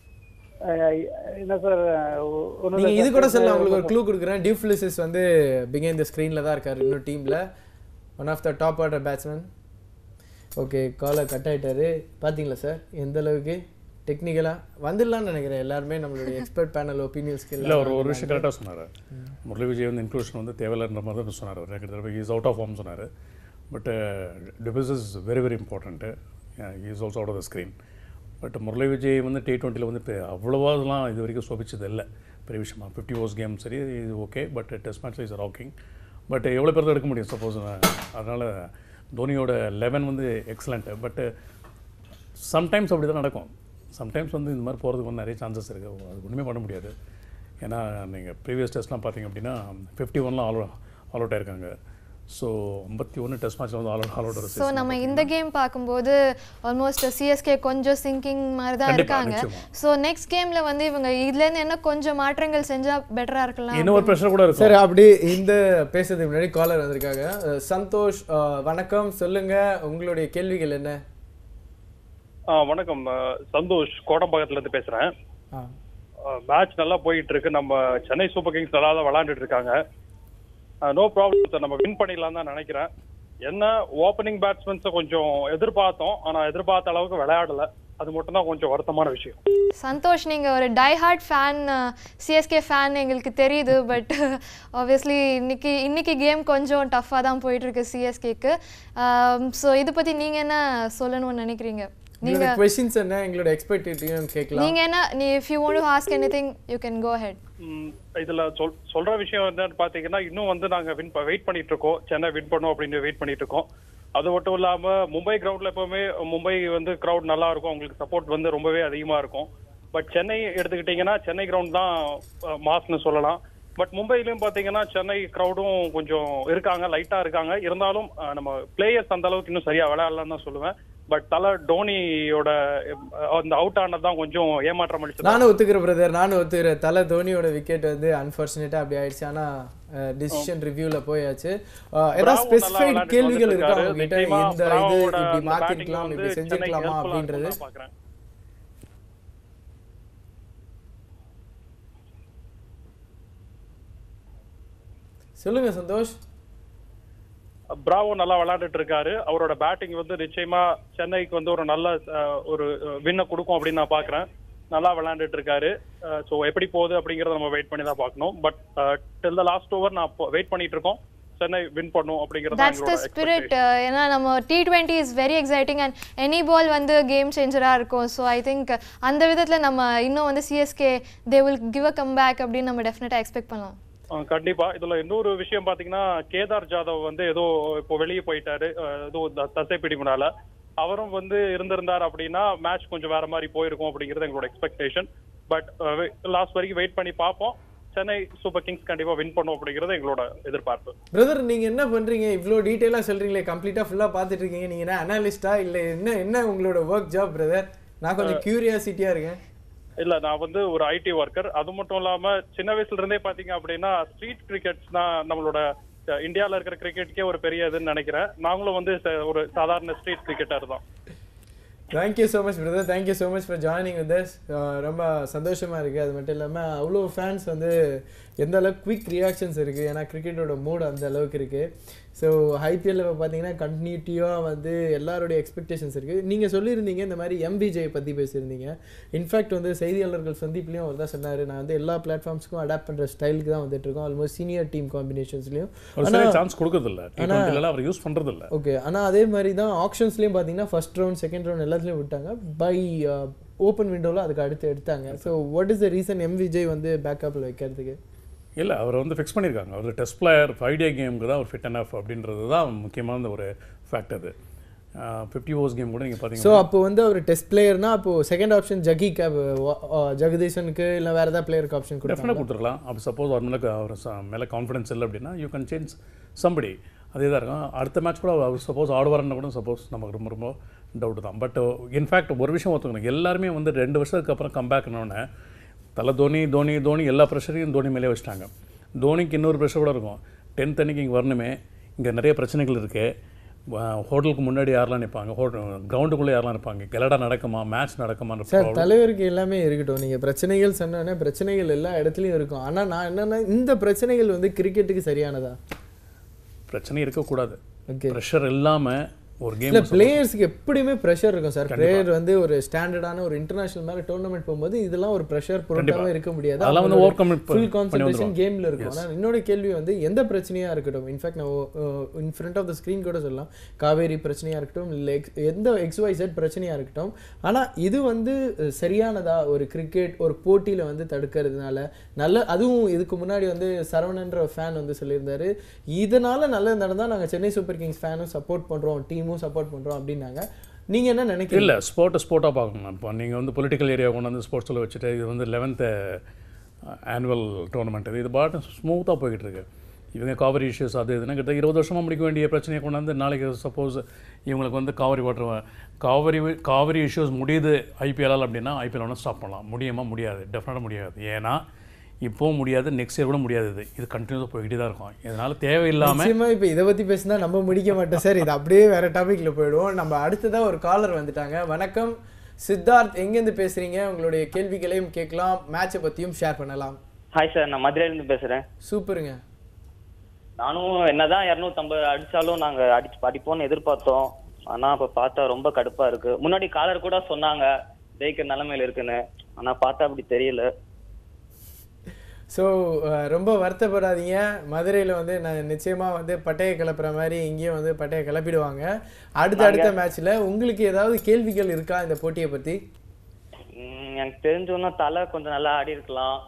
என்ன சார் நீங்க இது கூட சொல்லலாம் உங்களுக்கு ஒரு க்ளூ கொடுக்குறேன் டியூப்ளிசிஸ் வந்து பிகைன் த ஸ்க்ரீனில் தான் இருக்காரு இன்னும் டீம்ல one of the top order batsman okay collar cut ஆயிட்டாரு பாத்தீங்களா சார் எந்த அளவுக்கு டெக்னிக்கலாக வந்துடலாம்னு நினைக்கிறேன் எல்லாருமே நம்மளுடைய எக்ஸ்பர்ட் பேனல் ஒப்பீனியன்ஸ்க்கு இல்லை ஒரு ஒரு விஷயம் கரெக்டாக சொன்னார் முரளி விஜய் வந்து இன்க்ளூஷன் வந்து தேவையில்லைன்ற மாதிரி தான் சொன்னார் அவர் கிட்டத்தட்ட இஸ் அவுட் ஆஃப் ஃபார்ம் சொன்னார் பட் டிபிஸ் is very very important is also out of the screen but Murali Vijay வந்து டி டுவெண்ட்டியில் வந்து இப்போ அவ்வளோவா இதெல்லாம் இது வரைக்கும் சோபிச்சது இல்லை பெரிய விஷயமா ஃபிஃப்டி ஓவர்ஸ் கேம் சரி இது ஓகே பட் டெஸ்ட் மேட்ச்சில் இஸ் ராக்கிங் பட் எவ்வளோ பேர் தான் எடுக்க முடியும் சப்போஸ் அதனால் தோனியோட லெவன் வந்து எக்ஸலண்ட்டு பட்டு சம்டைம்ஸ் அப்படி தான் நடக்கும் சம்டைம்ஸ் வந்து இந்த மாதிரி போகிறதுக்கு வந்து நிறைய சான்சஸ் இருக்குது அது ஒன்றுமே பண்ண முடியாது ஏன்னா நீங்கள் ப்ரீவியஸ் டெஸ்ட்லாம் பார்த்தீங்க அப்படின்னா ஃபிஃப்டி ஒன்லாம் ஆல் ஆல் அவுட் ஆயிருக்காங்க ஸோ ஐம்பத்தி ஒன்று டெஸ்ட் மேட்ச்சில் வந்து all out all out so நம்ம இந்த கேம் பார்க்கும்போது ஆல்மோஸ்ட் சிஎஸ்கே கொஞ்சம் சிங்கிங் மாதிரி தான் கண்டிப்பா, இருக்காங்க நிச்சயமா. ஸோ நெக்ஸ்ட் கேம்ல வந்து இவங்க இதுலேருந்து என்ன கொஞ்சம் மாற்றங்கள் செஞ்சா பெட்டரா இருக்கலாம் இன்னொரு ப்ரெஷர் கூட இருக்கும் சார் அப்படி இந்த பேசுறதுக்கு முன்னாடி காலர் வந்திருக்காங்க அஹ் சந்தோஷ் அஹ் வணக்கம் சொல்லுங்க உங்களுடைய கேள்விகள் என்ன ஆ வணக்கம் ஆ, சந்தோஷ் கோடம்பாக்கத்துல இருந்து பேசுறேன் ஆ மேட்ச் நல்லா போயிட்டு இருக்கு நம்ம சென்னை சூப்பர் கிங்ஸ் நல்லா தான் விளையாண்டுட்டு இருக்காங்க நோ ப்ராப்ளம் சார் நம்ம வின் பண்ணிடலாம் தான் நினைக்கிறேன் என்ன ஓப்பனிங் பேட்ஸ்மேன்ஸை கொஞ்சம் எதிர்பார்த்தோம் ஆனா எதிர்பார்த்த அளவுக்கு விளையாடல அது மட்டும் தான் கொஞ்சம் வருத்தமான விஷயம் சந்தோஷ் நீங்க ஒரு die hard fan CSK fan எங்களுக்கு தெரியுது பட் ஆப்வியஸ்லி இன்னைக்கு இன்னைக்கு கேம் கொஞ்சம் டஃப்பாக தான் போயிட்டு இருக்கு சிஎஸ்கேக்கு ஸோ இதை பத்தி நீங்க என்ன சொல்லணும்னு நினைக்கிறீங்க நீங்க உங்களோட கொஸ்டின்ஸ் என்ன எங்களோட எக்ஸ்பெக்டேட்டிவ் கேட்கலாம் நீங்க என்ன நீ if you want to ask anything you can go head hmm, இதுல சொல் சொல்ற விஷயம் என்னன்னு பாத்தீங்கன்னா இன்னும் வந்து நாங்க வின் வெயிட் பண்ணிட்டு இருக்கோம் சென்னை வின் பண்ணும் அப்படின்னு வெயிட் பண்ணிட்டு இருக்கோம் அது மட்டும் இல்லாம மும்பை கிரவுண்ட்ல எப்பவுமே மும்பை வந்து கிரவுட் நல்லா இருக்கும் அவங்களுக்கு சப்போர்ட் வந்து ரொம்பவே அதிகமா இருக்கும் பட் சென்னை எடுத்துக்கிட்டீங்கன்னா சென்னை கிரவுண்ட் தான் மாஸ்னு சொல்லலாம் பட் மும்பையிலயும் பாத்தீங்கன்னா சென்னை கிரவுடும் கொஞ்சம் இருக்காங்க லைட்டா இருக்காங்க இருந்தாலும் அஹ், நம்ம பிளேயர்ஸ் அந்த அளவுக்கு இன்னும் சரியா விளையாடலாம்னு தான் சொல்லுவேன் பட் தலை டோனியோட அஹ், அந்த அவுட் ஆனது தான் கொஞ்சம் ஏமாற்றம் அளிச்சது நானும் ஒத்துக்கிறேன் பிரதர் நானும் ஒத்துக்கிறேன் தலை தோனியோட விக்கெட் வந்து அன்ஃபார்ச்சுனேட்டாக அப்படி ஆயிடுச்சு ஆனா டிசிஷன் ரிவ்யூல போயாச்சு அஹ், ஏதாவது பிராவோ நல்லா ஸ்பெசிஃபைட் விளையாண்டுட்டு கேள்விகள் இருக்கா வந்துட்டு உங்ககிட்ட நிச்சயமா இந்த இது பிராவோட இப்படி அந்த batting மாத்திருக்கலாம் வந்து இப்படி சென்னைக்கு செஞ்சிருக்கலாமா helpful ஆ அப்படின்றது இருக்கும்னு நான் பார்க்கிறேன். சொல்லுங்க சந்தோஷ் பிராவோ நல்லா விளையாண்டுட்டு இருக்காரு அவரோட பேட்டிங் வந்து நிச்சயமா சென்னைக்கு வந்து ஒரு நல்ல அஹ், ஒரு வின்ன கொடுக்கும் அப்படின்னு நான் பாக்குறேன் நல்லா விளையாண்டுட்டு இருக்காரு ஸோ எப்படி போகுது அப்படிங்கறத நம்ம வெயிட் பண்ணி தான் பார்க்கணும் but till the last over நான் வெயிட் பண்ணிட்டு இருக்கோம் சென்னை வின் பண்ணும் அப்படிங்கறது தான் தட்ஸ் த எங்களோட ஸ்பிரிட் ஏன்னா நம்ம T twenty is very exciting and any ball வந்து கேம் சேஞ்சராக இருக்கும் ஸோ ஐ திங்க் அந்த விதத்தில் நம்ம இன்னும் வந்து CSK they will give a comeback அப்படின்னு நம்ம டெஃபினட்டாக எக்ஸ்பெக்ட் பண்ணலாம் அஹ் கண்டிப்பா இதுல இன்னொரு விஷயம் பாத்தீங்கன்னா கேதார் ஜாதவ் வந்து ஏதோ இப்போ வெளியே போயிட்டாரு அஹ் ஏதோ த- தசை பிடிமுனால அவரும் வந்து இருந்திருந்தார் அப்படின்னா மேட்ச் கொஞ்சம் வேற மாதிரி போயிருக்கும் அப்படிங்கிறது எங்களோட எக்ஸ்பெக்டேஷன் பட் லாஸ்ட் வரைக்கும் வெயிட் பண்ணி பார்ப்போம் சென்னை சூப்பர் கிங்ஸ் கண்டிப்பா வின் பண்ணும் அப்படிங்கிறது எங்களோட எதிர்பார்ப்பு பிரதர் நீங்க என்ன பண்றீங்க இவ்வளோ டீட்டெயிலாக சொல்றீங்களே கம்ப்ளீட்டா ஃபுல்லா பார்த்துட்டு இருக்கீங்க நீங்க என்ன அனாலிஸ்டா இல்ல என்ன என்ன உங்களோட ஒர்க் ஜாப் பிரதர் நான் கொஞ்சம் கியூரியாசிட்டியா இருக்கேன் இல்ல நான் வந்து ஒரு ஐடி ஒர்க்கர் அது மட்டும் இல்லாம சின்ன வயசுல இருந்தே பாத்தீங்க அப்படின்னா ஸ்ட்ரீட் கிரிக்கெட்ஸ் தான் நம்மளோட அஹ், இந்தியால இருக்கிற கிரிக்கெட்டுக்கே ஒரு பெரிய இதுன்னு நினைக்கிறேன் நாங்களும் வந்து ச- ஒரு சாதாரண ஸ்ட்ரீட் கிரிக்கெட்டர் தான் thank you so much brother thank you so much for joining with us ரொம்ப சந்தோஷமா இருக்கு அது மட்டும் இல்லாமல் அவ்வளோ ஃபேன்ஸ் வந்து எந்த அளவுக்கு குவிக் ரியாக்ஷன்ஸ் இருக்குது ஏன்னா கிரிக்கெட்டோட மூட் அந்த அளவுக்கு இருக்குது ஸோ ஐபிஎல்ல இப்போ பார்த்தீங்கன்னா கண்டினியூட்டியாக வந்து எல்லாருடைய எக்ஸ்பெக்டேஷன்ஸ் இருக்குது நீங்கள் சொல்லியிருந்தீங்க இந்த மாதிரி எம்பிஜே பற்றி பேசியிருந்தீங்க இன்ஃபேக்ட் வந்து செய்தியாளர்கள் சந்திப்புலையும் அவர் தான் சொன்னார் நான் வந்து எல்லா பிளாட்ஃபார்ம்ஸ்க்கும் அடாப்ட் பண்ணுற ஸ்டைலுக்கு தான் வந்துட்டு இருக்கோம் ஆல்மோஸ்ட் சீனியர் டீம் காம்பினேஷன்ஸ்லையும் ஒரு சில சான்ஸ் கொடுக்கறதில்ல டி டுவெண்ட்டில அவர் யூஸ் பண்றதில்ல ஓகே ஆனால் அதே மாதிரி தான் ஆப்ஷன்ஸ்லேயும் பார்த்தீங்கன்னா ஃபர்ஸ்ட் ரவுண்ட் செகண்ட் ரவுண்ட் எல்லாத்துலேயும் விட்டாங்க பை ஓப்பன் விண்டோவில் அதுக்கு அடுத்து எடுத்தாங்க so what is the reason M Vijay வந்து பேக்கப்பில் வைக்கிறதுக்கு இல்லை அவர் வந்து ஃபிக்ஸ் பண்ணியிருக்காங்க அவர் டெஸ்ட் பிளேயர் ஃபைவ் டே கேமுக்கு தான் அவர் ஃபிட் அண்ட் அப்படின்றது தான் முக்கியமான ஒரு ஃபேக்ட் அது ஃபிஃப்டி ஓவர்ஸ் கேம் கூட நீங்கள் ஸோ பார்த்தீங்கன்னா அப்போ வந்து அவர் டெஸ்ட் பிளேயர்னா அப்போ செகண்ட் ஆப்ஷன் ஜகி கேப் ஜெகதீஷனுக்கு இல்லை வேறு ஏதாவது பிளேயருக்கு ஆப்ஷன் கொடுத்தாங்க டெஃபினட்டாக கொடுத்துருக்கலாம் அப்படி சப்போஸ் அவர் மேலே அவர் ச- மேலே கான்ஃபிடன்ஸ் இல்லை அப்படின்னா யூ கேன் சேஞ்ச் சம்படி அதே தான் இருக்கும் அடுத்த மேட்ச் கூட அவர் சப்போஸ் ஆடுவார்னு கூட சப்போஸ் நமக்கு ரொம்ப ரொம்ப டவுட் தான் பட் இன்ஃபேக்ட் ஒரு விஷயம் ஒத்துக்கணும் எல்லாருமே வந்து ரெண்டு வருஷத்துக்கு அப்புறம் கம்பேக்னோடனே தலை தோனி தோனி தோனி எல்லா ப்ரெஷரையும் தோனி மேலே வச்சுட்டாங்க தோனிக்கு இன்னொரு ப்ரெஷர் கூட இருக்கும் டென்த் அன்னைக்கு இங்கே வரணுமே இங்கே நிறைய பிரச்சனைகள் இருக்குது ஹோட்டலுக்கு முன்னாடி யாரெல்லாம் நிற்பாங்க ஹோட்டல் கிரவுண்டுக்குள்ளே யாரெல்லாம் நிற்பாங்க கெலடா நடக்குமா மேட்ச் நடக்குமான்ற சார் problem. தலைவருக்கு எல்லாமே இருக்கட்டும் நீங்கள் பிரச்சனைகள் சொன்னோன்னே பிரச்சனைகள் எல்லா இடத்துலையும் இருக்கும் ஆனால் நான் என்னன்னா இந்த பிரச்சனைகள் வந்து கிரிக்கெட்டுக்கு சரியானதா பிரச்சனை இருக்கக்கூடாது ஓகே ப்ரெஷர் இல்லாமல் ஒரு கேம் இல்லை பிளேயர்ஸ்க்கு எப்படியுமே ப்ரெஷர் இருக்கும் சார் பிளேயர் வந்து ஒரு ஸ்டாண்டர்டான ஒரு இன்டர்நேஷனல் மாதிரி டோர்னமெண்ட் போகும்போது இதெல்லாம் ஒரு ப்ரெஷர் பொருட்டாவே இருக்க முடியாது அதெல்லாம் வந்து overcome பண்ணி ஃபுல் பண்ணி கான்சன்ட்ரேஷன் வந்துருவாங்க. கேம்ல இருக்கும் ஆனால் என்னோட கேள்வி வந்து எந்த பிரச்சனையா இருக்கட்டும் இன்ஃபேக்ட் நான் in front of the screen கூட சொல்லலாம் காவேரி பிரச்சனையா இருக்கட்டும் இல்லை எந்த எக்ஸ் ஒய் செட் பிரச்சனையா இருக்கட்டும் ஆனா இது வந்து அஹ், சரியானதா ஒரு கிரிக்கெட் ஒரு போட்டியில வந்து தடுக்கிறதுனால நல்ல அதுவும் இதுக்கு முன்னாடி வந்து சரவணன்ற ஃபேன் வந்து சொல்லியிருந்தாரு இதனால நல்லது நடந்தா நாங்க சென்னை சூப்பர் கிங்ஸ் ஃபேனும் சப்போர்ட் பண்றோம் டீமும் சப்போர்ட் பண்றோம் அப்படின்னாங்க நீங்க என்ன நினைக்கிறீங்க இல்லை ஸ்போர்ட்டை ஸ்போர்ட்டாக பார்க்கணும் இப்போ நீங்கள் வந்து பொலிட்டிக்கல் ஏரியா கொண்டு வந்து ஸ்போர்ட்ஸில் வச்சுட்டு இது வந்து லெவன்த்து ஆனுவல் டோர்னமெண்ட் இது இது பாட்டு ஸ்மூத்தாக போய்கிட்டு இருக்கு இவங்க காவிரி இஷ்யூஸ் அது இதுன்னு கிட்ட இருபது வருஷமாக முடிக்க வேண்டிய பிரச்சனையை கொண்டு வந்து நாளைக்கு சப்போஸ் இவங்களுக்கு வந்து காவிரி வாட்டர் காவிரி காவிரி இஷ்யூஸ் முடியுது ஐபிஎல்லால் அப்படின்னா ஐபிஎல் ஒன்று ஸ்டாப் பண்ணலாம் முடியுமா முடியாது டெஃபினட்டாக முடியாது ஏன்னா இப்போவும் முடியாது நெக்ஸ்ட் இயர் கூட முடியாது இது இது கண்டினியூஸாக போய்கிட்டே தான் இருக்கும் இதனால் தேவையில்லாமல் நிச்சயமா இப்போ இதை பத்தி பேசினா நம்ம முடிக்க மாட்டோம் சார் இது அப்படியே வேற டாபிக்ல போயிடுவோம் நம்ம அடுத்ததா ஒரு காலர் வந்துட்டாங்க வணக்கம் சித்தார்த் எங்கேருந்து பேசுறீங்க உங்களுடைய கேள்விகளையும் கேட்கலாம் மேட்சை பத்தியும் ஷேர் பண்ணலாம் ஹாய் சார் நான் மதுரையிலேருந்து பேசுகிறேன் சூப்பருங்க நானும் என்னதான் இரநூத்தம்பது அடிச்சாலும் நாங்கள் அடிச்சு அடிப்போம்னு எதிர்பார்த்தோம் ஆனால் இப்போ பார்த்தா ரொம்ப கடுப்பாக இருக்கு முன்னாடி காலர் கூட சொன்னாங்க ஜெயிக்கிற நிலைமையில இருக்குன்னு ஆனால் பார்த்தா அப்படி தெரியல ஸோ ரொம்ப வருத்தப்படாதீங்க மதுரையில் வந்து நான் நிச்சயமாக வந்து பட்டையை கிளப்புற மாதிரி இங்கேயும் வந்து பட்டையை கிளப்பிடுவாங்க அடுத்த அடுத்த மேட்ச்சில் உங்களுக்கு ஏதாவது கேள்விகள் இருக்கா இந்த போட்டியை பற்றி உம், எனக்கு தெரிஞ்சவொன்னா தலை கொஞ்சம் நல்லா ஆடி இருக்கலாம்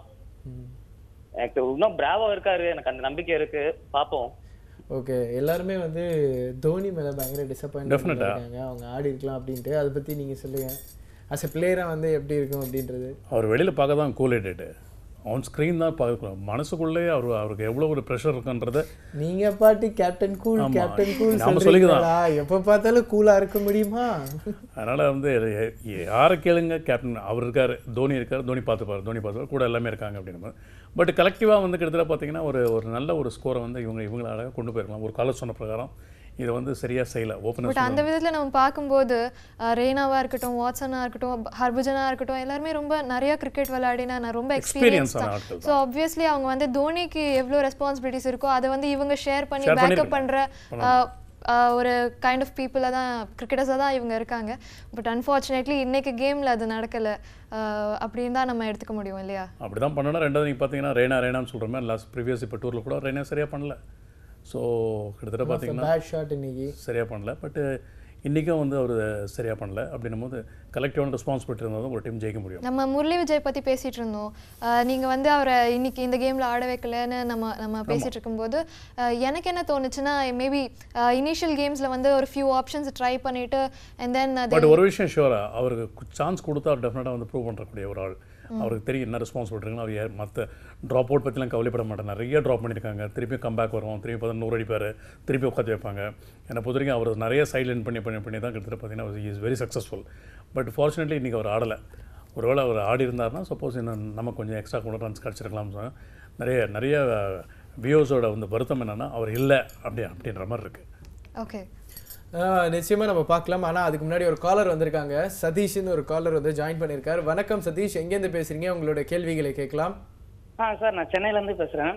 எனக்கு இன்னும் பிராவோ இருக்காரு எனக்கு அந்த நம்பிக்கை இருக்கு பார்ப்போம் ஓகே எல்லாருமே வந்து தோனி மேலே பயங்கர டிசப்பாயின்ட் Definite ஆ. இருக்காங்க அவங்க ஆடி இருக்கலாம் அப்படின்ட்டு அதை பற்றி நீங்கள் சொல்லுங்கள் அஸ் எ பிளேயராக வந்து எப்படி இருக்கும் அப்படின்றது அவர் வெளியில் பார்க்க தான் கூல் ஹெட்டடு ஆன் ஸ்க்ரீன் தான் பார்க்கலாம் மனசுக்குள்ளே அவர் அவருக்கு எவ்வளோ ஒரு ப்ரெஷர் இருக்குன்றத நீங்க பாட்டு கேப்டன் கூல் ஆமா. கேப்டன் கூல் நாம சொல்லிக்கலாம். சொல்றீங்களா எப்ப பார்த்தாலும் கூலா இருக்க முடியுமா அதனால் வந்து எ- எ- யாரை கேளுங்க கேப்டன் அவர் இருக்கார் தோனி இருக்கார் தோனி பார்த்துப்பார் தோனி பார்த்துப்பார் கூட எல்லாமே இருக்காங்க அப்படின்னு பட் கலெக்டிவாக வந்து கிட்டத்தட்ட பார்த்தீங்கன்னா ஒரு ஒரு நல்ல ஒரு ஸ்கோரை வந்து இவங்க இவங்களை அழகாக கொண்டு போயிருக்கலாம் ஒரு காலர் சொன்ன பிரகாரம் இதை வந்து சரியாக செய்யல பட் ஓப்பனர் அந்த விதத்துல நம்ம பார்க்கும்போது அஹ், ரெய்னாவா இருக்கட்டும் வாட்சனா இருக்கட்டும் ஹர்பஜனா இருக்கட்டும் எல்லாருமே ரொம்ப நிறைய கிரிக்கெட் விளையாடினா நான் ரொம்ப எக்ஸ்பீரியன்ஸ் Experience ஆன தான் ஆட்கள் ஸோ ஆப்வியஸ்லி அவங்க வந்து தோனிக்கு எவ்வளோ ரெஸ்பான்சிபிலிட்டிஸ் இருக்கோ அதை வந்து இவங்க ஷேர் பண்ணி Share பேக்கப் பண்ணிருக்காங்க. பண்ற அஹ், அஹ், ஒரு கைண்ட் ஆஃப் பீப்புளாக தான் கிரிக்கெட்டர்ஸாக தான் இவங்க இருக்காங்க பட் அன்ஃபார்ச்சுனேட்லி இன்னைக்கு கேமில் அது நடக்கலை அப்படின்னு தான் நம்ம எடுத்துக்க முடியும் இல்லையா அப்படி தான் பண்ணணும் ரெண்டாவது நீங்கள் பார்த்தீங்கன்னா ரெய்னா ரெய்னான்னு சொல்கிற மாதிரி லாஸ்ட் ப்ரீவியஸ் இப்போ டூரில் கூட ரெய்னா சரியாக பண்ணல ஸோ கிட்டத்தட்ட பார்த்தீங்கன்னா பேட் ஷாட் இன்னைக்கு சரியாக பண்ணல பட்டு இன்றைக்கும் வந்து அவர் சரியாக பண்ணல அப்படின்னும் போது கலெக்டிவான ரெஸ்பான்சிபிலிட்டி இருந்தால் தான் ஒரு டீம் ஜெயிக்க முடியும் நம்ம முரளி விஜய் பத்தி பேசிட்டு இருந்தோம் அஹ் நீங்க வந்து அவரை இன்னைக்கு இந்த கேம்ல ஆட வைக்கலன்னு நம்ம நம்ம பேசிட்டு இருக்கும்போது அஹ் எனக்கு என்ன தோணுச்சுன்னா மேபி இனிஷியல் கேம்ஸ்ல வந்து ஒரு ஃபியூ ஆப்ஷன்ஸ் ட்ரை பண்ணிட்டு அண்ட் தென் பட் ஒரு விஷயம் ஷுவரா அவருக்கு சான்ஸ் கொடுத்தா அவர் டெஃபினட்டாக வந்து ப்ரூவ் பண்ணக்கூடிய ஒரு ஆள் அவருக்கு தெரியும் என்ன ரெஸ்பான்சிபிலிட்டி இருக்குன்னு அவர் யார் மற்ற ட்ராப் அவுட் பற்றிலாம் கவலைப்பட மாட்டார் நிறைய ட்ராப் பண்ணியிருக்காங்க திருப்பி கம்பேக் வருவோம் திருப்பி பார்த்தா நூறு அடிப்பார் திருப்பி உட்காந்து வைப்பாங்க என்னை பொறுத்த வரைக்கும் அவர் நிறைய சைலண்ட் பண்ணி பண்ணி பண்ணி தான் கிட்டத்தட்ட பார்த்தீங்கன்னா is very successful but fortunately இன்றைக்கி அவர் ஆடலை ஒருவேளை அவர் ஆடி இருந்தாருன்னா சப்போஸ் இன்னும் நம்ம கொஞ்சம் எக்ஸ்ட்ரா கூட ரன்ஸ் கிடச்சிருக்கலாம் நிறைய நிறைய வியூஸோட வந்து வருத்தம் என்னென்னா அவர் இல்லை அப்படி அப்படின்ற மாதிரி இருக்குது ஓகே ஆஹ் நிச்சயமா நம்ம பார்க்கலாம் ஆனா அதுக்கு முன்னாடி ஒரு காலர் வந்திருக்காங்க சதீஷ்னு ஒரு காலர் வந்து ஜாயின் பண்ணியிருக்காரு வணக்கம் சதீஷ் எங்கேருந்து பேசுறீங்க உங்களோட கேள்விகளை கேட்கலாம் ஆ சார் நான் சென்னையில இருந்து பேசுறேன்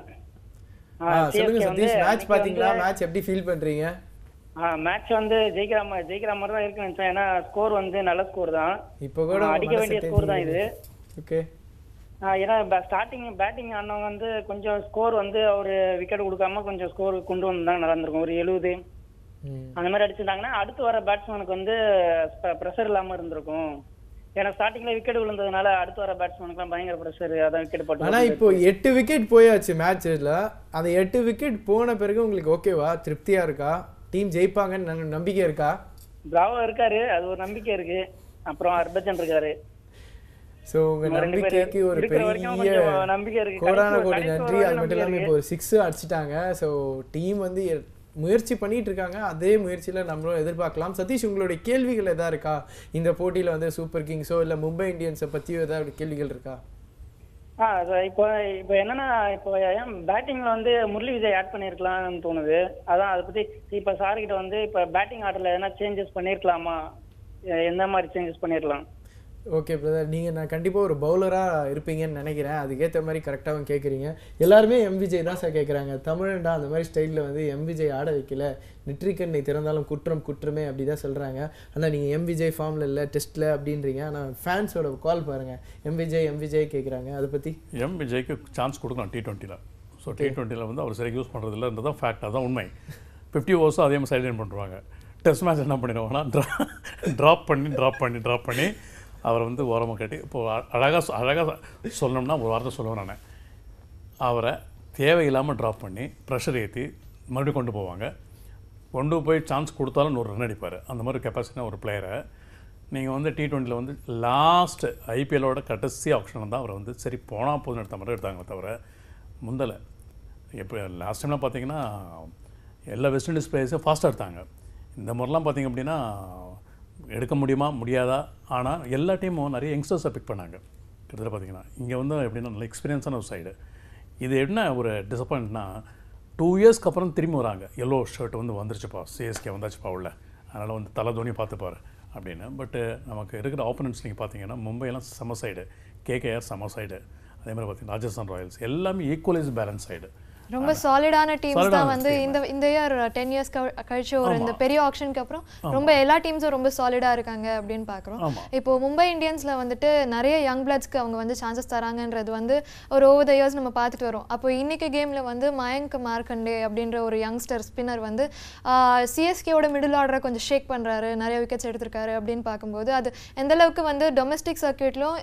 ஆ, சொல்லுங்க சதீஷ் மேட்ச் பாத்தீங்களா மேட்ச் எப்படி ஃபீல் பண்றீங்க மேட்ச் வந்து ஜெயிக்கிற மாதிரி ஜெயிக்கிற மாதிரி தான் இருக்குன்னு நினைச்சேன் ஏன்னா ஸ்கோர் வந்து நல்ல ஸ்கோர் தான் இப்போ கூட ஆ, அடிக்க வேண்டிய ஸ்கோர் தான் இது ஓகே ஆ, ஏன்னா ஸ்டார்டிங் பேட்டிங் ஆனவங்க வந்து கொஞ்சம் ஸ்கோர் வந்து ஒரு விக்கெட் கொடுக்காம கொஞ்சம் ஸ்கோர் கொண்டு வந்தாங்க நல்லா இருந்திருக்கும் ஒரு எழுபது அந்த மாதிரி அடிச்சிருந்தாங்கன்னா அடுத்து வர பேட்ஸ்மேனுக்கு வந்து ப்ரெஷர் இல்லாம இருந்திருக்கும் ஏன்னா ஸ்டார்டிங்ல விக்கெட் விழுந்ததுனால அடுத்து வர பேட்ஸ்மேனுக்குலாம் பயங்கர ப்ரெஷர் அதான் விக்கெட் ஆனா போட்டு இப்போ எட்டு விக்கெட் போயாச்சு மேட்ச்ல அந்த எட்டு விக்கெட் போன பிறகு உங்களுக்கு ஓகேவா திருப்தியா இருக்கா டீம் ஜெயிப்பாங்கன்னு நன்- நம்பிக்கை இருக்கா பிராவோ இருக்காரு அது ஒரு நம்பிக்கை இருக்கு அப்புறம் ஹர்பஜன் இருக்காரு ஸோ உங்க நம்ம ரெண்டு பேரு நம்பிக்கைக்கு ஒரு இருக்கிற வரைக்கும் பெரிய கொஞ்சம் நம்பிக்கை இருக்கு. கோடான கடைசி- கோடி கடைசி நன்றி ஒரு அது மட்டும் இல்லாமல் நம்பிக்கை இப்போ ஒரு சிக்ஸ் அடிச்சிட்டாங்க ஸோ டீம் வந்து எ- முயற்சி பண்ணிட்டு இருக்காங்க அதே முயற்சியில நம்மளும் எதிர்பார்க்கலாம் சதீஷ் உங்களுடைய கேள்விகள் எதா இருக்கா இந்த போட்டியில வந்து சூப்பர் கிங்ஸோ இல்ல மும்பை இந்தியன்ஸை பத்தியோ ஏதாவது கேள்விகள் இருக்கா ஆ அது இப்போ இப்போ என்னன்னா இப்போ ஏன் பேட்டிங்ல வந்து முரளி விஜய் ஆட் பண்ணியிருக்கலாம்னு தோணுது அதான் அதை பத்தி இப்போ சார் கிட்ட வந்து இப்போ பேட்டிங் ஆர்டர்ல எதனா சேஞ்சஸ் பண்ணியிருக்கலாமா எ- எந்த மாதிரி சேஞ்சஸ் பண்ணியிருக்கலாம் ஓகே பிரதர் நீங்கள் நான் கண்டிப்பாக ஒரு பவுலராக இருப்பீங்கன்னு நினைக்கிறேன் அதுக்கேற்ற மாதிரி கரெக்டாகவும் கேட்குறீங்க எல்லாருமே எம்விஜய் தான் சார் கேட்குறாங்க தமிழண்டா அந்த மாதிரி ஸ்டைலில் வந்து எம்விஜய் ஆட வைக்கல நெற்றிக்கண்ணை திறந்தாலும் குற்றம் குற்றமே அப்படி தான் சொல்கிறாங்க ஆனால் நீங்கள் எம்விஜய் ஃபார்மில் இல்லை டெஸ்ட்டில் அப்படின்றீங்க ஆனால் ஃபேன்ஸோட கால் பாருங்கள் எம்விஜய் எம்விஜய் கேட்குறாங்க அதை பற்றி எம் விஜய்க்கு சான்ஸ் கொடுக்கலாம் டி டுவெண்ட்டியில் ஸோ டி டுவெண்ட்டியில் வந்து அவர் சரியாக யூஸ் பண்ணுறதில்லன்றது தான் ஃபேக்ட் அதான் உண்மை ஃபிஃப்டி ஓவர்ஸும் அதே மாதிரி சைட்லைன் பண்ணுவாங்க டெஸ்ட் மேட்ச் என்ன பண்ணிடுவாங்கன்னா ட்ரா ட்ராப் பண்ணி ட்ராப் பண்ணி ட்ராப் பண்ணி அவரை வந்து ஓரமாக கட்டி இப்போது அழகாக அழகாக சொல்லணும்னா ஒரு வார்த்தை சொல்லுவேன் நான் அவரை தேவையில்லாமல் ட்ராப் பண்ணி ப்ரெஷர் ஏற்றி மறுபடியும் கொண்டு போவாங்க கொண்டு போய் சான்ஸ் கொடுத்தாலும் ஒரு ரன் அடிப்பார் அந்த மாதிரி கெப்பாசிட்டியான ஒரு பிளேயரை நீங்கள் வந்து டி டுவெண்ட்டியில் வந்து லாஸ்ட் ஐபிஎல்லோட கடைசி ஆப்ஷனில் தான் அவரை வந்து சரி போனால் போதும் எடுத்த மாதிரி எடுத்தாங்க தவிர முந்தலை எப்போ லாஸ்ட் டைம்லாம் பார்த்தீங்கன்னா எல்லா வெஸ்ட் இண்டீஸ் பிளேயர்ஸும் ஃபாஸ்ட்டாக எடுத்தாங்க இந்த மாதிரிலாம் பார்த்தீங்க அப்படின்னா எடுக்க முடியுமா முடியாதா ஆனால் எல்லா டீமும் நிறைய யங்ஸ்டர்ஸை பிக் பண்ணாங்க கிட்டத்தட்ட பார்த்தீங்கன்னா இங்கே வந்து எப்படின்னா நல்ல எக்ஸ்பீரியன்ஸான ஒரு சைடு இது என்ன ஒரு டிசப்பாயிண்ட்னா டூ இயர்ஸ்க்கு அப்புறம் திரும்பி வராங்க எல்லோ ஷர்ட் வந்து வந்துருச்சுப்பா சிஎஸ்கே வந்தாச்சுப்பா உள்ள அதனால் வந்து தலை தோனி பார்த்துப்பாரு அப்படின்னு பட்டு நமக்கு இருக்கிற ஆப்போனன்ட்ஸ் நீங்கள் பார்த்தீங்கன்னா மும்பையெல்லாம் செம சைடு கேகேஆர் செம சைடு அதே மாதிரி பார்த்தீங்கன்னா ராஜஸ்தான் ராயல்ஸ் எல்லாமே ஈக்குவலைஸ் பேலன்ஸ் சைடு ரொம்ப சாலிடான டீம்ஸ் Solid தான் ஆன வந்து team. இந்த இந்த இயர் டென் இயர்ஸ் கழிச்சு ஒரு இந்த பெரிய ஆப்ஷனுக்கு அப்புறம் ரொம்ப எல்லா டீம்ஸும் ரொம்ப சாலிடா இருக்காங்க அப்படின்னு பார்க்குறோம் ஆமா. இப்போ மும்பை இந்தியன்ஸ்ல வந்துட்டு நிறைய யங் பிளட்ஸ்க்கு அவங்க வந்து சான்சஸ் தராங்கன்றது வந்து ஒரு ஓவர் த இயர்ஸ் நம்ம பார்த்துட்டு வரோம் அப்போ இன்னைக்கு கேம்ல வந்து மயங்க் மார்க்கண்டே அப்படின்ற ஒரு யங்ஸ்டர் ஸ்பின்னர் வந்து சிஎஸ்கேவோட மிடில் ஆர்டரை கொஞ்சம் ஷேக் பண்றாரு நிறைய விக்கெட்ஸ் எடுத்திருக்காரு அப்படின்னு பார்க்கும்போது அது எந்த அளவுக்கு வந்து டொமஸ்டிக் சர்க்கியூட்லும்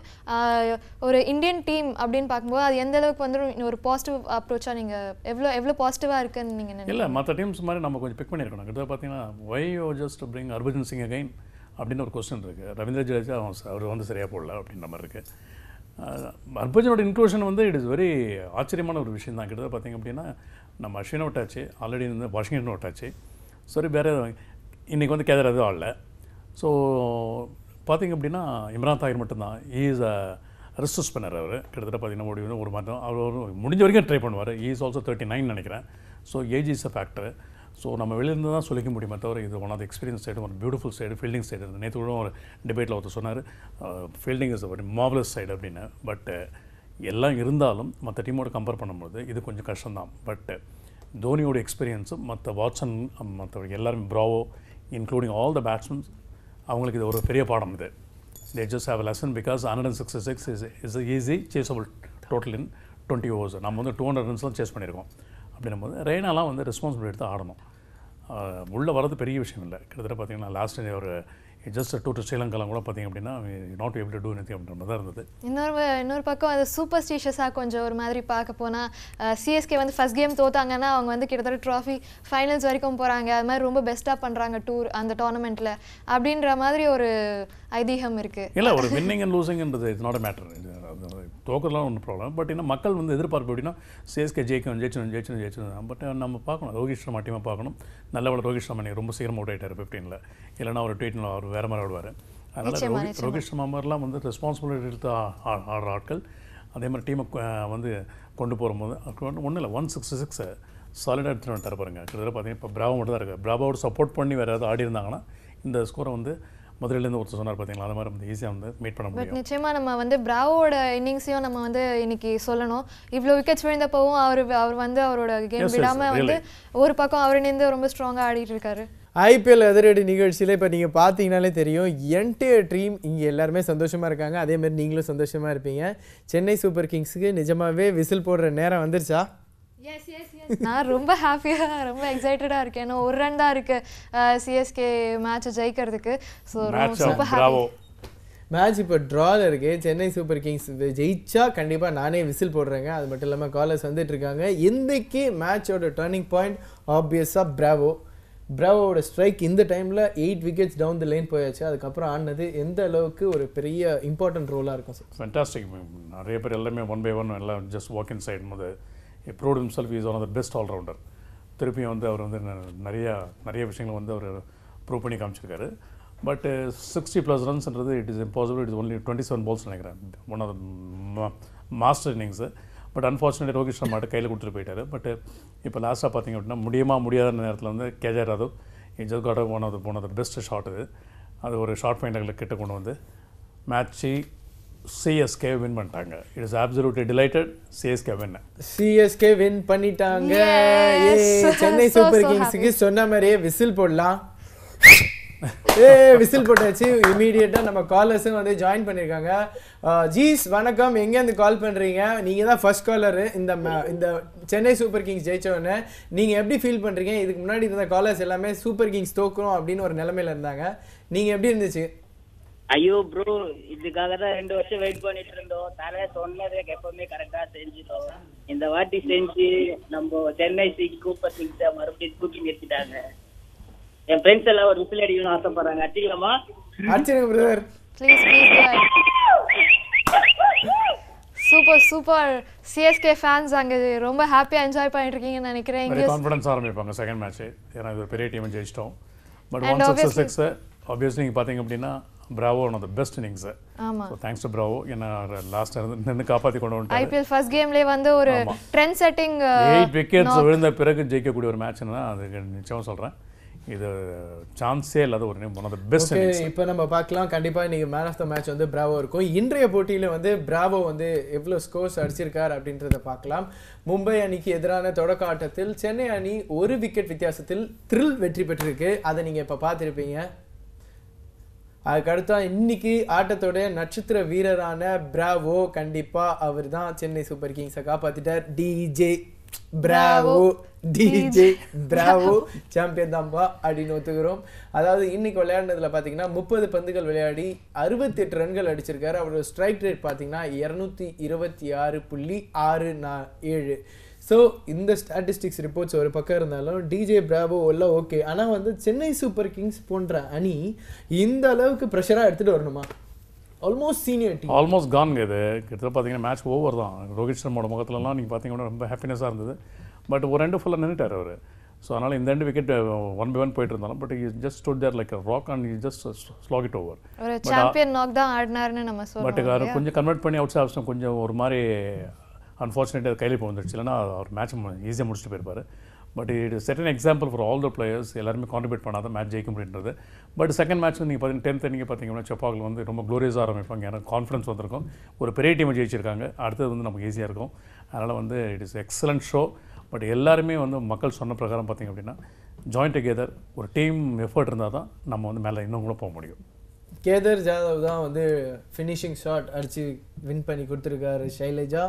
ஒரு இந்தியன் டீம் அப்படின்னு பார்க்கும்போது அது எந்த அளவுக்கு வந்து ஒரு பாசிட்டிவ் அப்ரோச்சா நீங்க எவ்வளோ எவ்வளோ பாசிட்டிவா இருக்குன்னு நீங்க நினைக்கிறீங்க இல்லை மற்ற டீம்ஸ் மாதிரி நம்ம கொஞ்சம் பிக் பண்ணியிருக்கணும் கிட்ட பார்த்தீங்கன்னா why you just bring Harbhajan Singh again அப்படின்னு ஒரு கொஸ்டின் இருக்குது ரவீந்திர ஜடேஜா அவன் ச- அவர் வந்து சரியாக போடல அப்படின்ற மாதிரி இருக்குது ஹர்பஜனோட இன்க்ளூஷன் வந்து இட் இஸ் வெரி ஆச்சரியமான ஒரு விஷயம் தான் கிட்டத்தட்ட பார்த்தீங்க அப்படின்னா நம்ம அஸ்வினை விட்டாச்சு ஆல்ரெடி வந்து வாஷிங்டன் விட்டாச்சு சரி வேறு இன்றைக்கி வந்து கேதர் எதுவும் ஆடல ஸோ பார்த்தீங்க அப்படின்னா இம்ரான் தாகிர் மட்டும்தான் இஸ் அ ரிஸ்ட் ஸ்பின்னர் அவர் கிட்டத்தட்ட பார்த்தீங்கன்னா ஓடி வந்து ஒரு மாதம் அவர் ஒரு முடிஞ்ச வரைக்கும் ட்ரை பண்ணுவார் இஸ் ஆல்சோ தேர்ட்டி நைன் நினைக்கிறேன் so age is a factor so நம்ம வெளியிருந்து தான் சொல்லிக்க முடியுமே தவிர இது ஒன் ஆஃப் எக்ஸ்பீரியன்ஸ் சைடு ஒரு பியூட்டிஃபுல் சைடு ஃபீல்டிங் சைடு நேற்று கூட ஒரு டிபேட்டில் ஒருத்தர் சொன்னார் ஃபீல்டிங் இஸ் ஒரு மாவலஸ் சைடு அப்படின்னு பட் எல்லாம் இருந்தாலும் மற்ற டீமோட கம்பேர் பண்ணும்போது இது கொஞ்சம் கஷ்டம்தான் பட் தோனியோட எக்ஸ்பீரியன்ஸும் மற்ற வாட்சன் மற்ற எல்லாருமே Bravo including all the batsmen அவங்களுக்கு இது ஒரு பெரிய பாடம் இது they just have lesson because hundred and sixty six is is easy chasable total in twenty overs நம்ம வந்து டூ ஹண்ட்ரட் ரன்ஸ்லாம் சேஸ் பண்ணியிருக்கோம் அப்படின்னும் போது ரெய்னாலாம் வந்து ரெஸ்பான்சிபிலிட்டி எடுத்து ஆடணும் உள்ளே வரது பெரிய விஷயம் இல்லை கிட்டத்தட்ட பார்த்தீங்கன்னா லாஸ்ட் ஒரு ஜஸ்ட் டூ டு ஸ்ரீலங்காலாம் கூட பார்த்தீங்க அப்படின்னா not able to do anything அப்படின்ற மாதிரி தான் இருந்தது இன்னொரு இன்னொரு பக்கம் அது சூப்பர் ஸ்டீஷியஸாக கொஞ்சம் ஒரு மாதிரி பார்க்க போனால் சிஎஸ்கே வந்து ஃபர்ஸ்ட் கேம் தோத்தாங்கன்னா அவங்க வந்து கிட்டத்தட்ட ட்ராஃபி ஃபைனல்ஸ் வரைக்கும் போகிறாங்க அது மாதிரி ரொம்ப பெஸ்ட்டாக பண்ணுறாங்க டூர் அந்த டோர்னமெண்ட்டில் அப்படின்ற மாதிரி ஒரு ஐதீகம் இருக்குது இல்லை ஒரு வின்னிங் அண்ட் லூசிங்ன்றது இட்ஸ் நாட் அ மேட்டர் தோக்கிறதுலாம் ஒன்றும் ப்ராப்ளம் பட் இன்னும் மக்கள் வந்து எதிர்பார்ப்பு எப்படின்னா சிஎஸ்கே ஜெயிக்கணும் ஜெயிச்சணும் ஜெயிச்சணும் ஜெயிச்சணும் பட் நம்ம பார்க்கணும் ரோஹித் சர்மா டீமை பார்க்கணும் நல்ல வேலை ரோஹித் சர்மா இன்னைக்கு ரொம்ப சீக்கிரம் அவுட் ஆகிட்டார் ஃபிஃப்டீனில் இல்லைன்னா அவர் ட்வீட்டில் அவர் வேறு மாதிரி ஆடுவார் அதனால் நிச்சயமா, ரோஹித் நிச்சயமா. ரோஹித் சர்மா மாதிரிலாம் வந்து ரெஸ்பான்சிபிலிட்டி எடுத்து ஆ- ஆ- ஆடுற ஆட்கள் அதே மாதிரி டீமை வந்து கொண்டு போகும்போது ஒன்றும் இல்லை ஒன் சிக்ஸ்டி சிக்ஸை சாலிடாக எடுத்துகிட்டு வந்துட்டார் பாருங்க கிட்டத்தட்ட பார்த்தீங்கன்னா இப்போ பிராவோ மட்டும் தான் இருக்குது பிராவோட சப்போர்ட் பண்ணி வேறு ஏதாவது ஆடி இருந்தாங்கன்னா இந்த ஸ்கோரை வந்து மதுரையிலேருந்து ஒருத்தர் சொன்னார் பார்த்தீங்களா அந்த மாதிரி வந்து ஈஸியாக வந்து மீட் பண்ண பட் முடியும் நிச்சயமா நம்ம வந்து பிராவோட இன்னிங்ஸையும் நம்ம வந்து இன்னைக்கு சொல்லணும் இவ்வளோ விக்கெட்ஸ் விழுந்தப்பவும் அவர் அவர் வந்து அவரோட Yes, கேம் yes, விடாம வந்து really. ஒரு பக்கம் அவர் நின்று ரொம்ப ஸ்ட்ராங்கா ஆடிட்டு இருக்காரு ஐபிஎல் எதிரடி நிகழ்ச்சியில் இப்போ நீங்கள் பார்த்தீங்கனாலே தெரியும் என்டையர் டீம் இங்கே எல்லாருமே சந்தோஷமாக இருக்காங்க அதே மாதிரி நீங்களும் சந்தோஷமாக இருப்பீங்க சென்னை சூப்பர் கிங்ஸுக்கு நிஜமாவே விசில் போடுற நேரம் வந்துருச்சா நான் ரொம்ப ஹாப்பியா ரொம்ப எக்ஸைட்டடா இருக்கேன் ஏன்னா ஒரு ரன் தான் இருக்கு சிஎஸ்கே மேட்ச் ஜெயிக்கிறதுக்கு so match super Bravo happy match இப்போ ட்ராவில் இருக்கு சென்னை சூப்பர் கிங்ஸ் வி- ஜெயிச்சா கண்டிப்பாக நானே விசில் போடுறேங்க அது மட்டும் இல்லாமல் காலர்ஸ் வந்துட்டு இருக்காங்க இன்றைக்கி மேட்சோட டர்னிங் பாயிண்ட் ஆப்வியஸாக பிராவோ பிராவோட ஸ்ட்ரைக் இந்த டைமில் eight wickets down the line போயாச்சு அதுக்கப்புறம் ஆடினது எந்த அளவுக்கு ஒரு பெரிய இம்பார்ட்டன்ட் ரோலாக இருக்கும் சார் ஃபென்டாஸ்டிக் நிறைய பேர் எல்லாமே ஒன் பை ஒன் எல்லாம் ஜஸ்ட் வாக் இன் சைட் போது prove himself is one of the best allrounder திருப்பியும் வந்து அவர் வந்து ந- நிறையா நிறைய விஷயங்கள் வந்து அவர் ப்ரூவ் பண்ணி காமிச்சிருக்காரு பட் சிக்ஸ்டி ப்ளஸ் ரன்ஸ்ன்றது it is impossible it is only twenty seven balls நினைக்கிறேன் one of the master innings but unfortunately Rohit சர்மாட்ட கையில் கொடுத்துட்டு போயிட்டாரு பட் இப்போ லாஸ்ட்டாக பார்த்தீங்க அப்படின்னா முடியுமா முடியாத நேரத்தில் வந்து கேஜே Jadhav just got one of one of the best shot இது அது ஒரு ஷார்ட் ஃபைண்டர்களை கிட்ட கொண்டு வந்து மேட்ச்சு சிஎஸ்கே வின் பண்ணிட்டாங்க it is absolutely delighted CSK win CSK win பண்ணிட்டாங்க Yes. ஏய், சென்னை So, சூப்பர் so கிங்ஸுக்கு சொன்ன மாதிரியே விசில் போடலாம் ஏ விசில் போட்டாச்சு இமீடியட்டாக நம்ம காலர்ஸும் வந்து ஜாயின் பண்ணியிருக்காங்க அஹ், ஜீஸ் வணக்கம் எங்கேருந்து கால் பண்ணுறீங்க நீங்கள் தான் ஃபர்ஸ்ட் காலரு இந்த ma- இந்த சென்னை சூப்பர் கிங்ஸ் ஜெயிச்சோடனே நீங்கள் எப்படி ஃபீல் பண்ணுறீங்க இதுக்கு முன்னாடி இருந்த காலர்ஸ் எல்லாமே சூப்பர் கிங்ஸ் தோக்குறோம் அப்படின்னு ஒரு நிலமையில இருந்தாங்க நீங்கள் எப்படி இருந்துச்சு ஐயோ ப்ரோ இதுக்காக தான் ரெண்டு வருஷம் வெயிட் பண்ணிட்டு இருந்தோம் தலை சொன்னதை எப்பவுமே கரெக்டா செஞ்சிட்டோம் இந்த வாட்டி செஞ்சு நம்ம சென்னை சிங் சூப்பர் சிங்ஸை மறுபடியும் தூக்கி நிறுத்திட்டாங்க என் ஃப்ரெண்ட்ஸ் எல்லாம் ஒரு விசில் அடிக்கணும்னு ஆசைப்படுறாங்க அடிக்கலாமா அர்ச்சனை brother please please super super CSK fans அங்கே ரொம்ப ஹாப்பியாக என்ஜாய் பண்ணிட்டு இருக்கீங்கன்னு நினைக்கிறேன் வெரி இங்கே கான்ஃபிடன்ஸ் ஆரம்பிப்பாங்க செகண்ட் மேட்ச்சு ஏன்னா இது ஒரு பெரிய டீம் ஜெயிச்சிட்டோம் but And one six obviously- six obviously நீங்கள் பார்த்தீங்க அப்படின்னா Bravo one of the best innings ஆமா ஸோ தேங்க்ஸ் டு பிராவோ ஏன்னா லாஸ்ட்டாக இருந்து நின்று காப்பாற்றி கொண்டு வந்துட்டாரு ஐபிஎல் ஃபர்ஸ்ட் கேம்லேயே வந்து ஒரு ஆமா. ட்ரெண்ட் செட்டிங் எயிட் விக்கெட்ஸ் விழுந்த பிறகு ஜெயிக்கக்கூடிய ஒரு மேட்ச்னா அதுக்கு நிச்சயமாக சொல்கிறேன் இது சான்ஸே இல்லாத ஒரு one of the best okay இப்போ நம்ம பார்க்கலாம் கண்டிப்பாக இன்னைக்கு மேன் ஆஃப் த மேட்ச் வந்து பிராவோ இருக்கும் இன்றைய போட்டியில் வந்து பிராவோ வந்து எவ்வளோ ஸ்கோர்ஸ் அடிச்சிருக்கார் அப்படின்றத பார்க்கலாம் மும்பை அணிக்கு எதிரான தொடக்க ஆட்டத்தில் சென்னை அணி ஒரு விக்கெட் வித்தியாசத்தில் த்ரில் வெற்றி பெற்றிருக்கு அதை நீங்கள் இப்போ பார்த்துருப்பீங்க அதுக்கடுத்தா இன்னைக்கு ஆட்டத்தோட நட்சத்திர வீரரான பிராவோ கண்டிப்பா அவர் தான் சென்னை சூப்பர் கிங்ஸை காப்பாத்திட்டார் DJ Bravo DJ Bravo champion தான்பா அப்படின்னு ஒத்துக்கிறோம் அதாவது இன்னைக்கு விளையாடினதுல பார்த்தீங்கன்னா முப்பது பந்துகள் விளையாடி அறுபத்தெட்டு ரன்கள் அடிச்சிருக்காரு அவரோட ஸ்ட்ரைக் ரேட் பார்த்தீங்கன்னா இரநூத்தி இருபத்தி ஆறு புள்ளி ஆறு நா ஏழு ஸோ இந்த ஸ்டாட்டிஸ்டிக்ஸ் ரிப்போர்ட்ஸ் ஒரு பக்கம் இருந்தாலும் டிஜே பிராவோ எல்லாம் ஓகே ஆனால் வந்து சென்னை சூப்பர் கிங்ஸ் போன்ற அணி இந்த அளவுக்கு ப்ரெஷராக எடுத்துகிட்டு வரணுமா ஆல்மோஸ்ட் சீனியர் டீம் ஆல்மோஸ்ட் கான்ங்க இது கிட்டத்தட்ட பார்த்தீங்கன்னா மேட்ச் ஓவர் தான் ரோஹித் சர்மாவோட முகத்துலலாம் நீங்கள் பார்த்தீங்கன்னா ரொம்ப ஹாப்பினஸாக இருந்தது பட் ஒரு ரெண்டு ஃபுல்லாக நின்றுட்டார் அவர் ஸோ அதனால் இந்த ரெண்டு விக்கெட் ஒன் பை ஒன் போயிட்டு இருந்தாலும் but just stood there like rock and just slog it over ஒரு சாம்பியன் நாக் தான் ஆடினாருன்னு நம்ம பட் சொல்றோம் அவர் கொஞ்சம் கன்வெர்ட் பண்ணி அவுட் ஆப்ஷன் கொஞ்சம் ஒரு மாதிரி அன்ஃபார்ச்சுனேட் அது கையில் இப்போ வந்துடுச்சு இல்லைன்னா அவர் மேட்ச் ஈஸியாக முடிச்சுட்டு போயிருப்பார் but it set an example for all the players எல்லாருமே கான்ட்ரிபியூட் பண்ணாத மேட்ச் ஜெயிக்க முடியுன்றது பட் செகண்ட் மேட்ச் நீங்கள் பார்த்தீங்கன்னா டென்த் நீங்கள் பார்த்தீங்கன்னா செப்பாக்கில் வந்து ரொம்ப க்ளோரியஸாக ஆரம்பிப்பாங்க எனக்கு கான்ஃபிடன்ஸ் வந்திருக்கும் ஒரு பெரிய டீமை ஜெயிச்சிருக்காங்க அடுத்தது வந்து நமக்கு ஈஸியாக இருக்கும் அதனால் வந்து it is excellent show but எல்லாருமே வந்து மக்கள் சொன்ன பிரகாரம் பார்த்தீங்க அப்படின்னா ஜாயின் டுகெதர் ஒரு டீம் எஃபர்ட் இருந்தால் தான் நம்ம வந்து மேலே இன்னும் கூட போக முடியும் கேதர் ஜாதவ் தான் வந்து ஃபினிஷிங் ஷாட் அடிச்சு வின் பண்ணி கொடுத்துருக்காரு ஷைலஜா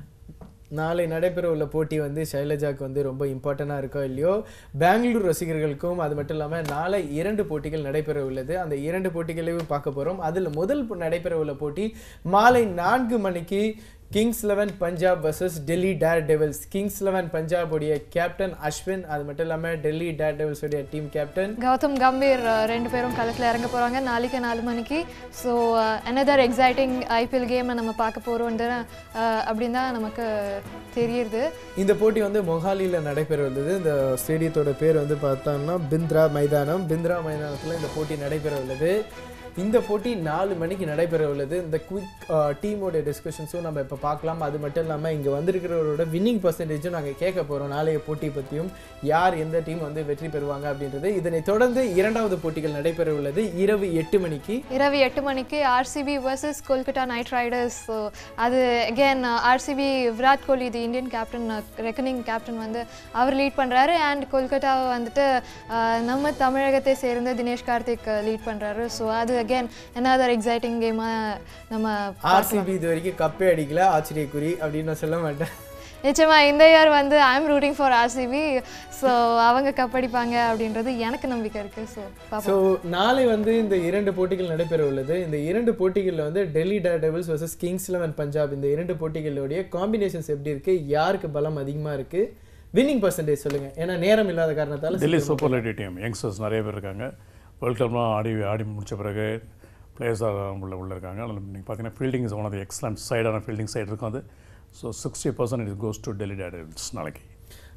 நாளை நடைபெற உள்ள போட்டி வந்து ஷைலஜாக்கு வந்து ரொம்ப இம்பார்ட்டண்ட்டாக இருக்கோ இல்லையோ பெங்களூர் ரசிகர்களுக்கும் அது மட்டும் இல்லாமல் நாளை இரண்டு போட்டிகள் நடைபெற உள்ளது அந்த இரண்டு போட்டிகளையும் பார்க்க போகிறோம் அதில் முதல் போ- நடைபெற உள்ள போட்டி மாலை நான்கு மணிக்கு Kings Eleven Punjab versus Delhi Dare Devils Kings Eleven பஞ்சாபுடைய கேப்டன் அஸ்வின் அது மட்டும் இல்லாமல் டெல்லி டேர் டெவில்ஸுடைய team captain Gautam Gambhir uh, ரெண்டு பேரும் களத்தில் இறங்க போகிறாங்க நாளைக்கு நாலு மணிக்கு ஸோ another எக்ஸைட்டிங் ஐபிஎல் கேமை நம்ம பார்க்க போகிறோன்ற அப்படின்னு தான் நமக்கு தெரியுது இந்த போட்டி வந்து மொஹாலியில் நடைபெற உள்ளது இந்த ஸ்டேடியத்தோட பேர் வந்து பார்த்தோம்னா பிந்த்ரா மைதானம் பிந்த்ரா மைதானத்தில் இந்த போட்டி நடைபெற உள்ளது இந்த போட்டி நாலு மணிக்கு நடைபெற உள்ளது இந்த குவிக் டீமோட டிஸ்கஷன்ஸும் நம்ம இப்போ பார்க்கலாம் அது மட்டும் இல்லாமல் இங்கே வந்திருக்கிறவரோட வின்னிங் பர்சன்டேஜும் நாங்கள் கேட்க போகிறோம் நாளைய போட்டி பற்றியும் யார் எந்த டீம் வந்து வெற்றி பெறுவாங்க அப்படின்றது இதனைத் தொடர்ந்து இரண்டாவது போட்டிகள் நடைபெற உள்ளது இரவு எட்டு மணிக்கு இரவு எட்டு மணிக்கு RCB versus Kolkata Knight Riders so அது again RCB Virat Kohli the Indian captain reckoning captain வந்து அவர் லீட் பண்ணுறாரு அண்ட் கொல்கட்டாவை வந்துட்டு அஹ், நம்ம தமிழகத்தை சேர்ந்த தினேஷ் கார்த்திக் லீட் பண்ணுறாரு ஸோ அது அகேன் another எக்ஸைட்டிங் கேமாக நம்ம ஆர்சிபி இது வரைக்கும் கப்பே அடிக்கல ஆச்சரியக்குறி அப்படின்னு நான் சொல்ல மாட்டேன் நிச்சயமா இந்த இயர் வந்து I am rooting for RCB so அவங்க கப்படிப்பாங்க அப்படின்றது எனக்கு நம்பிக்கை இருக்குது ஸோ பார்ப்போம் ஸோ நாளை வந்து இந்த இரண்டு போட்டிகள் நடைபெற உள்ளது இந்த இரண்டு போட்டிகளில் வந்து Delhi Dare Devils versus Kings Eleven Punjab இந்த இரண்டு போட்டிகளுடைய காம்பினேஷன்ஸ் எப்படி இருக்கு யாருக்கு பலம் அதிகமாக இருக்கு வின்னிங் பர்சன்டேஜ் சொல்லுங்க ஏன்னா நேரம் இல்லாத காரணத்தால டெல்லி சூப்பர் லைட்டி டீம் யங்ஸ்டர்ஸ் நிறைய பேர் இருக்காங்க வேர்ல்ட் கப்லாம் ஆடி ஆடி முடிச்ச பிறகு பிளேயர்ஸாக உள்ள உள்ள இருக்காங்க அதில் நீங்கள் பார்த்தீங்கன்னா fielding is one of excellent சைடான ஃபீல்டிங் சைடு இருக்கும் அது so sixty percent it goes to Delhi Daredevils நாளைக்கு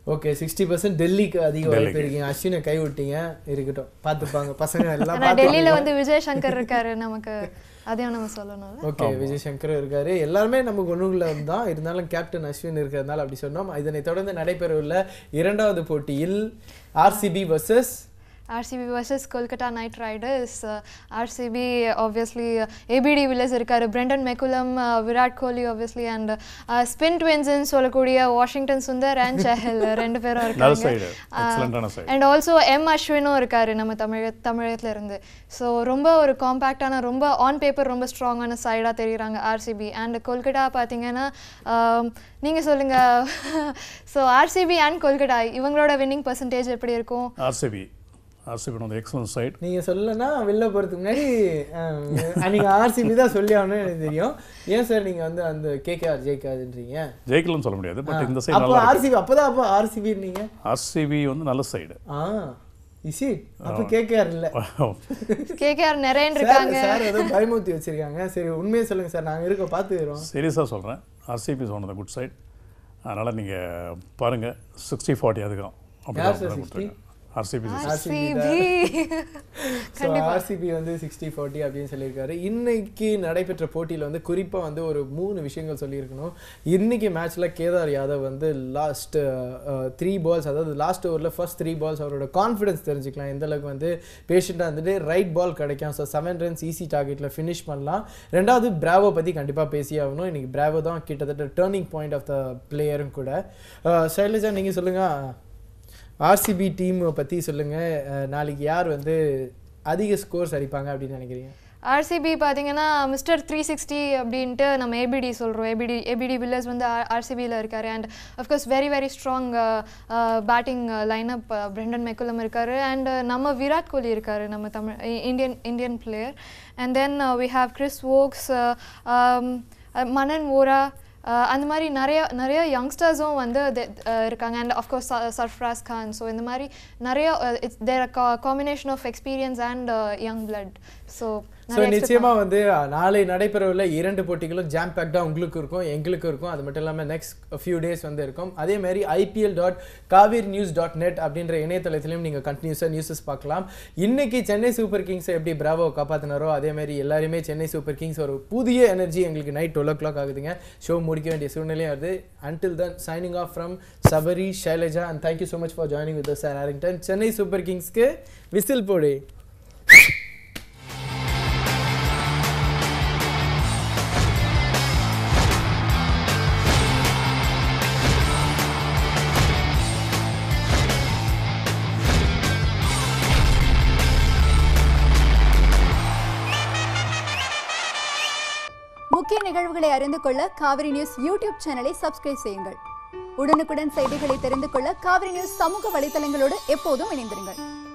ஓகே சிக்ஸ்டி பர்சன்ட் டெல்லிக்கு அதிக வாய்ப்பு டெல்லிக்கு. இருக்கீங்க அஸ்வினை கை விட்டீங்க இருக்கட்டும் பார்த்துப்பாங்க பசங்க எல்லாம் ஆனா டெல்லியில பார்த்துப்பாங்க. வந்து விஜய் சங்கர் இருக்காரு நமக்கு அதையும் நம்ம சொல்லணும் ஓகே விஜய் சங்கர் இருக்காரு எல்லாருமே நமக்கு ஒண்ணுக்குள்ள தான் இருந்தாலும் கேப்டன் அஸ்வின் இருக்கிறதுனால அப்படி சொன்னோம் இதனைத் தொடர்ந்து நடைபெறவுள்ள இரண்டாவது போட்டியில் RCB versus RCB versus Kolkata Knight Riders RCB obviously AB de Villiers இருக்காரு Brendon McCullum Virat Kohli obviously and spin ட்வின்ஸ்ன்னு சொல்லக்கூடிய வாஷிங்டன் சுந்தர் அண்ட் செஹல் ரெண்டு பேரும் நல்ல இருக்காங்க side. Excellent-ஆன side. அண்ட் ஆல்சோ எம் அஸ்வினும் இருக்காரு நம்ம தமிழக தமிழகத்துல இருந்து ஸோ ரொம்ப ஒரு காம்பேக்டான ரொம்ப ஆன் பேப்பர் ரொம்ப ஸ்ட்ராங்கான சைடாக தெரியுறாங்க ஆர்சிபி அண்ட் கொல்கட்டா பார்த்தீங்கன்னா ஆம், நீங்க சொல்லுங்க ஸோ ஆர்சிபி அண்ட் கொல்கட்டா இவங்களோட வின்னிங் பர்சன்டேஜ் எப்படி இருக்கும் ஆர்சிபி ஆர்சிபி வந்து எக்ஸலன்ட் சைட் நீங்க சொல்லலைன்னா வெளில போறதுக்கு முன்னாடி அஹ், நீங்க ஆர்சிபி தான் சொல்லி ஆகணும்னு எனக்கு தெரியும் ஏன் சார் நீங்க வந்து அந்த கேகேஆர் ஜெயிக்காதுன்றீங்க ஜெயிக்கலன்னு சொல்ல முடியாது பட் இந்த சைடு அப்போ நல்லா இருக்கு ஆர்சிபி அப்பதான் அப்போ ஆர்சிபி நீங்க ஆர்சிபி வந்து நல்ல சைடு ஆ இசி அப்போ கேகேஆர் இல்ல கேகேஆர் நிறைய சார் இருக்காங்க சார் ஏதோ பயமுத்தி வச்சிருக்காங்க சரி உண்மையை சொல்லுங்க சார் நாங்க இருக்க பார்த்துக்கிறோம் சீரியஸாக சொல்கிறேன் RCB is one of the good side அதனால் நீங்கள் பாருங்கள் சிக்ஸ்டி ஃபார்ட்டி அதுக்கும் யார் sir அப்படி 60? ஆர்சிபி ஆர்சிபி ஸோ ஆர்சிபி வந்து சிக்ஸ்டி ஃபார்ட்டி அப்படின்னு சொல்லியிருக்காரு இன்னைக்கு நடைபெற்ற போட்டியில் வந்து குறிப்பாக வந்து ஒரு மூணு விஷயங்கள் சொல்லியிருக்கணும் இன்னைக்கு மேட்ச்சில் கேதார் யாதவ் வந்து லாஸ்ட் த்ரீ பால்ஸ் அதாவது லாஸ்ட் ஓவரில் ஃபர்ஸ்ட் த்ரீ பால்ஸ் அவரோட கான்ஃபிடன்ஸ் தெரிஞ்சுக்கலாம் எந்த அளவுக்கு வந்து பேஷண்ட்டாக இருந்துட்டு ரைட் பால் கிடைக்கும் ஸோ செவன் ரன்ஸ் ஈஸி டார்கெட்டில் ஃபினிஷ் பண்ணலாம் ரெண்டாவது பிராவோ பற்றி கண்டிப்பாக பேசி ஆகணும் இன்னைக்கு பிராவோ தான் கிட்டத்தட்ட டேர்னிங் பாயிண்ட் ஆஃப் த பிளேயரும் கூட அஹ், சைலஜா நீங்கள் சொல்லுங்கள் ஆர்சிபி டீம் பற்றி சொல்லுங்கள் நாளைக்கு யார் வந்து அதிக ஸ்கோர்ஸ் அடிப்பாங்க அப்படின்னு நினைக்கிறீங்க ஆர்சிபி பார்த்தீங்கன்னா மிஸ்டர் த்ரீ சிக்ஸ்டி அப்படின்ட்டு நம்ம ஏபிடி சொல்கிறோம் ஏபிடி ஏபிடி வில்லர்ஸ் வந்து ஆர்சிபியில் இருக்காரு and of course very very strong batting lineup Brendon McCullum இருக்காரு அண்ட் நம்ம விராட் கோலி இருக்காரு நம்ம Tamil Indian Indian player and then we have Chris Woakes Manan Vohra uh அந்த மாதிரி நிறைய நிறைய யங்ஸ்டர்ஸும் வந்து they- அஹ் இருக்காங்க and of course Sarfaraz Khan so இந்த மாதிரி நிறைய it's their combination of experience and young blood so so நிச்சயமா வந்து அஹ், நாளை நடைபெறவுள்ள இரண்டு போட்டிகளும் ஜாம் பேக்டாக உங்களுக்கு இருக்கும் எங்களுக்கும் இருக்கும் அது மட்டும் இல்லாமல் நெக்ஸ்ட் ஃபியூ டேஸ் வந்து இருக்கும் அதே மாதிரி IPL dot Kaveri news dot net அப்படின்ற இணையதளத்திலையும் நீங்கள் கண்டினியூஸாக நியூஸஸ் பார்க்கலாம் இன்னைக்கு சென்னை சூப்பர் கிங்ஸை எப்படி பிராவோ காப்பாற்றினாரோ அதே மாதிரி எல்லாருமே சென்னை சூப்பர் கிங்ஸ் ஒரு புதிய எனர்ஜி எங்களுக்கு நைட் டுவெல் ஓ கிளாக் ஆகுதுங்க ஷோ முடிக்க வேண்டிய சூழ்நிலையும் வருது until then signing off from Sabari Shailaja and thank you so much for joining with sir ஆரிங்டன் சென்னை சூப்பர் கிங்ஸ்க்கு விசில் போடு முக்கிய நிகழ்வுகளை அறிந்து கொள்ள காவிரி நியூஸ் யூடியூப் சேனலை சப்ஸ்கிரைப் செய்யுங்கள் உடனுக்குடன் செய்திகளை தெரிந்து கொள்ள காவிரி நியூஸ் சமூக வலைத்தளங்களோடு எப்போதும் இணைந்திருங்கள்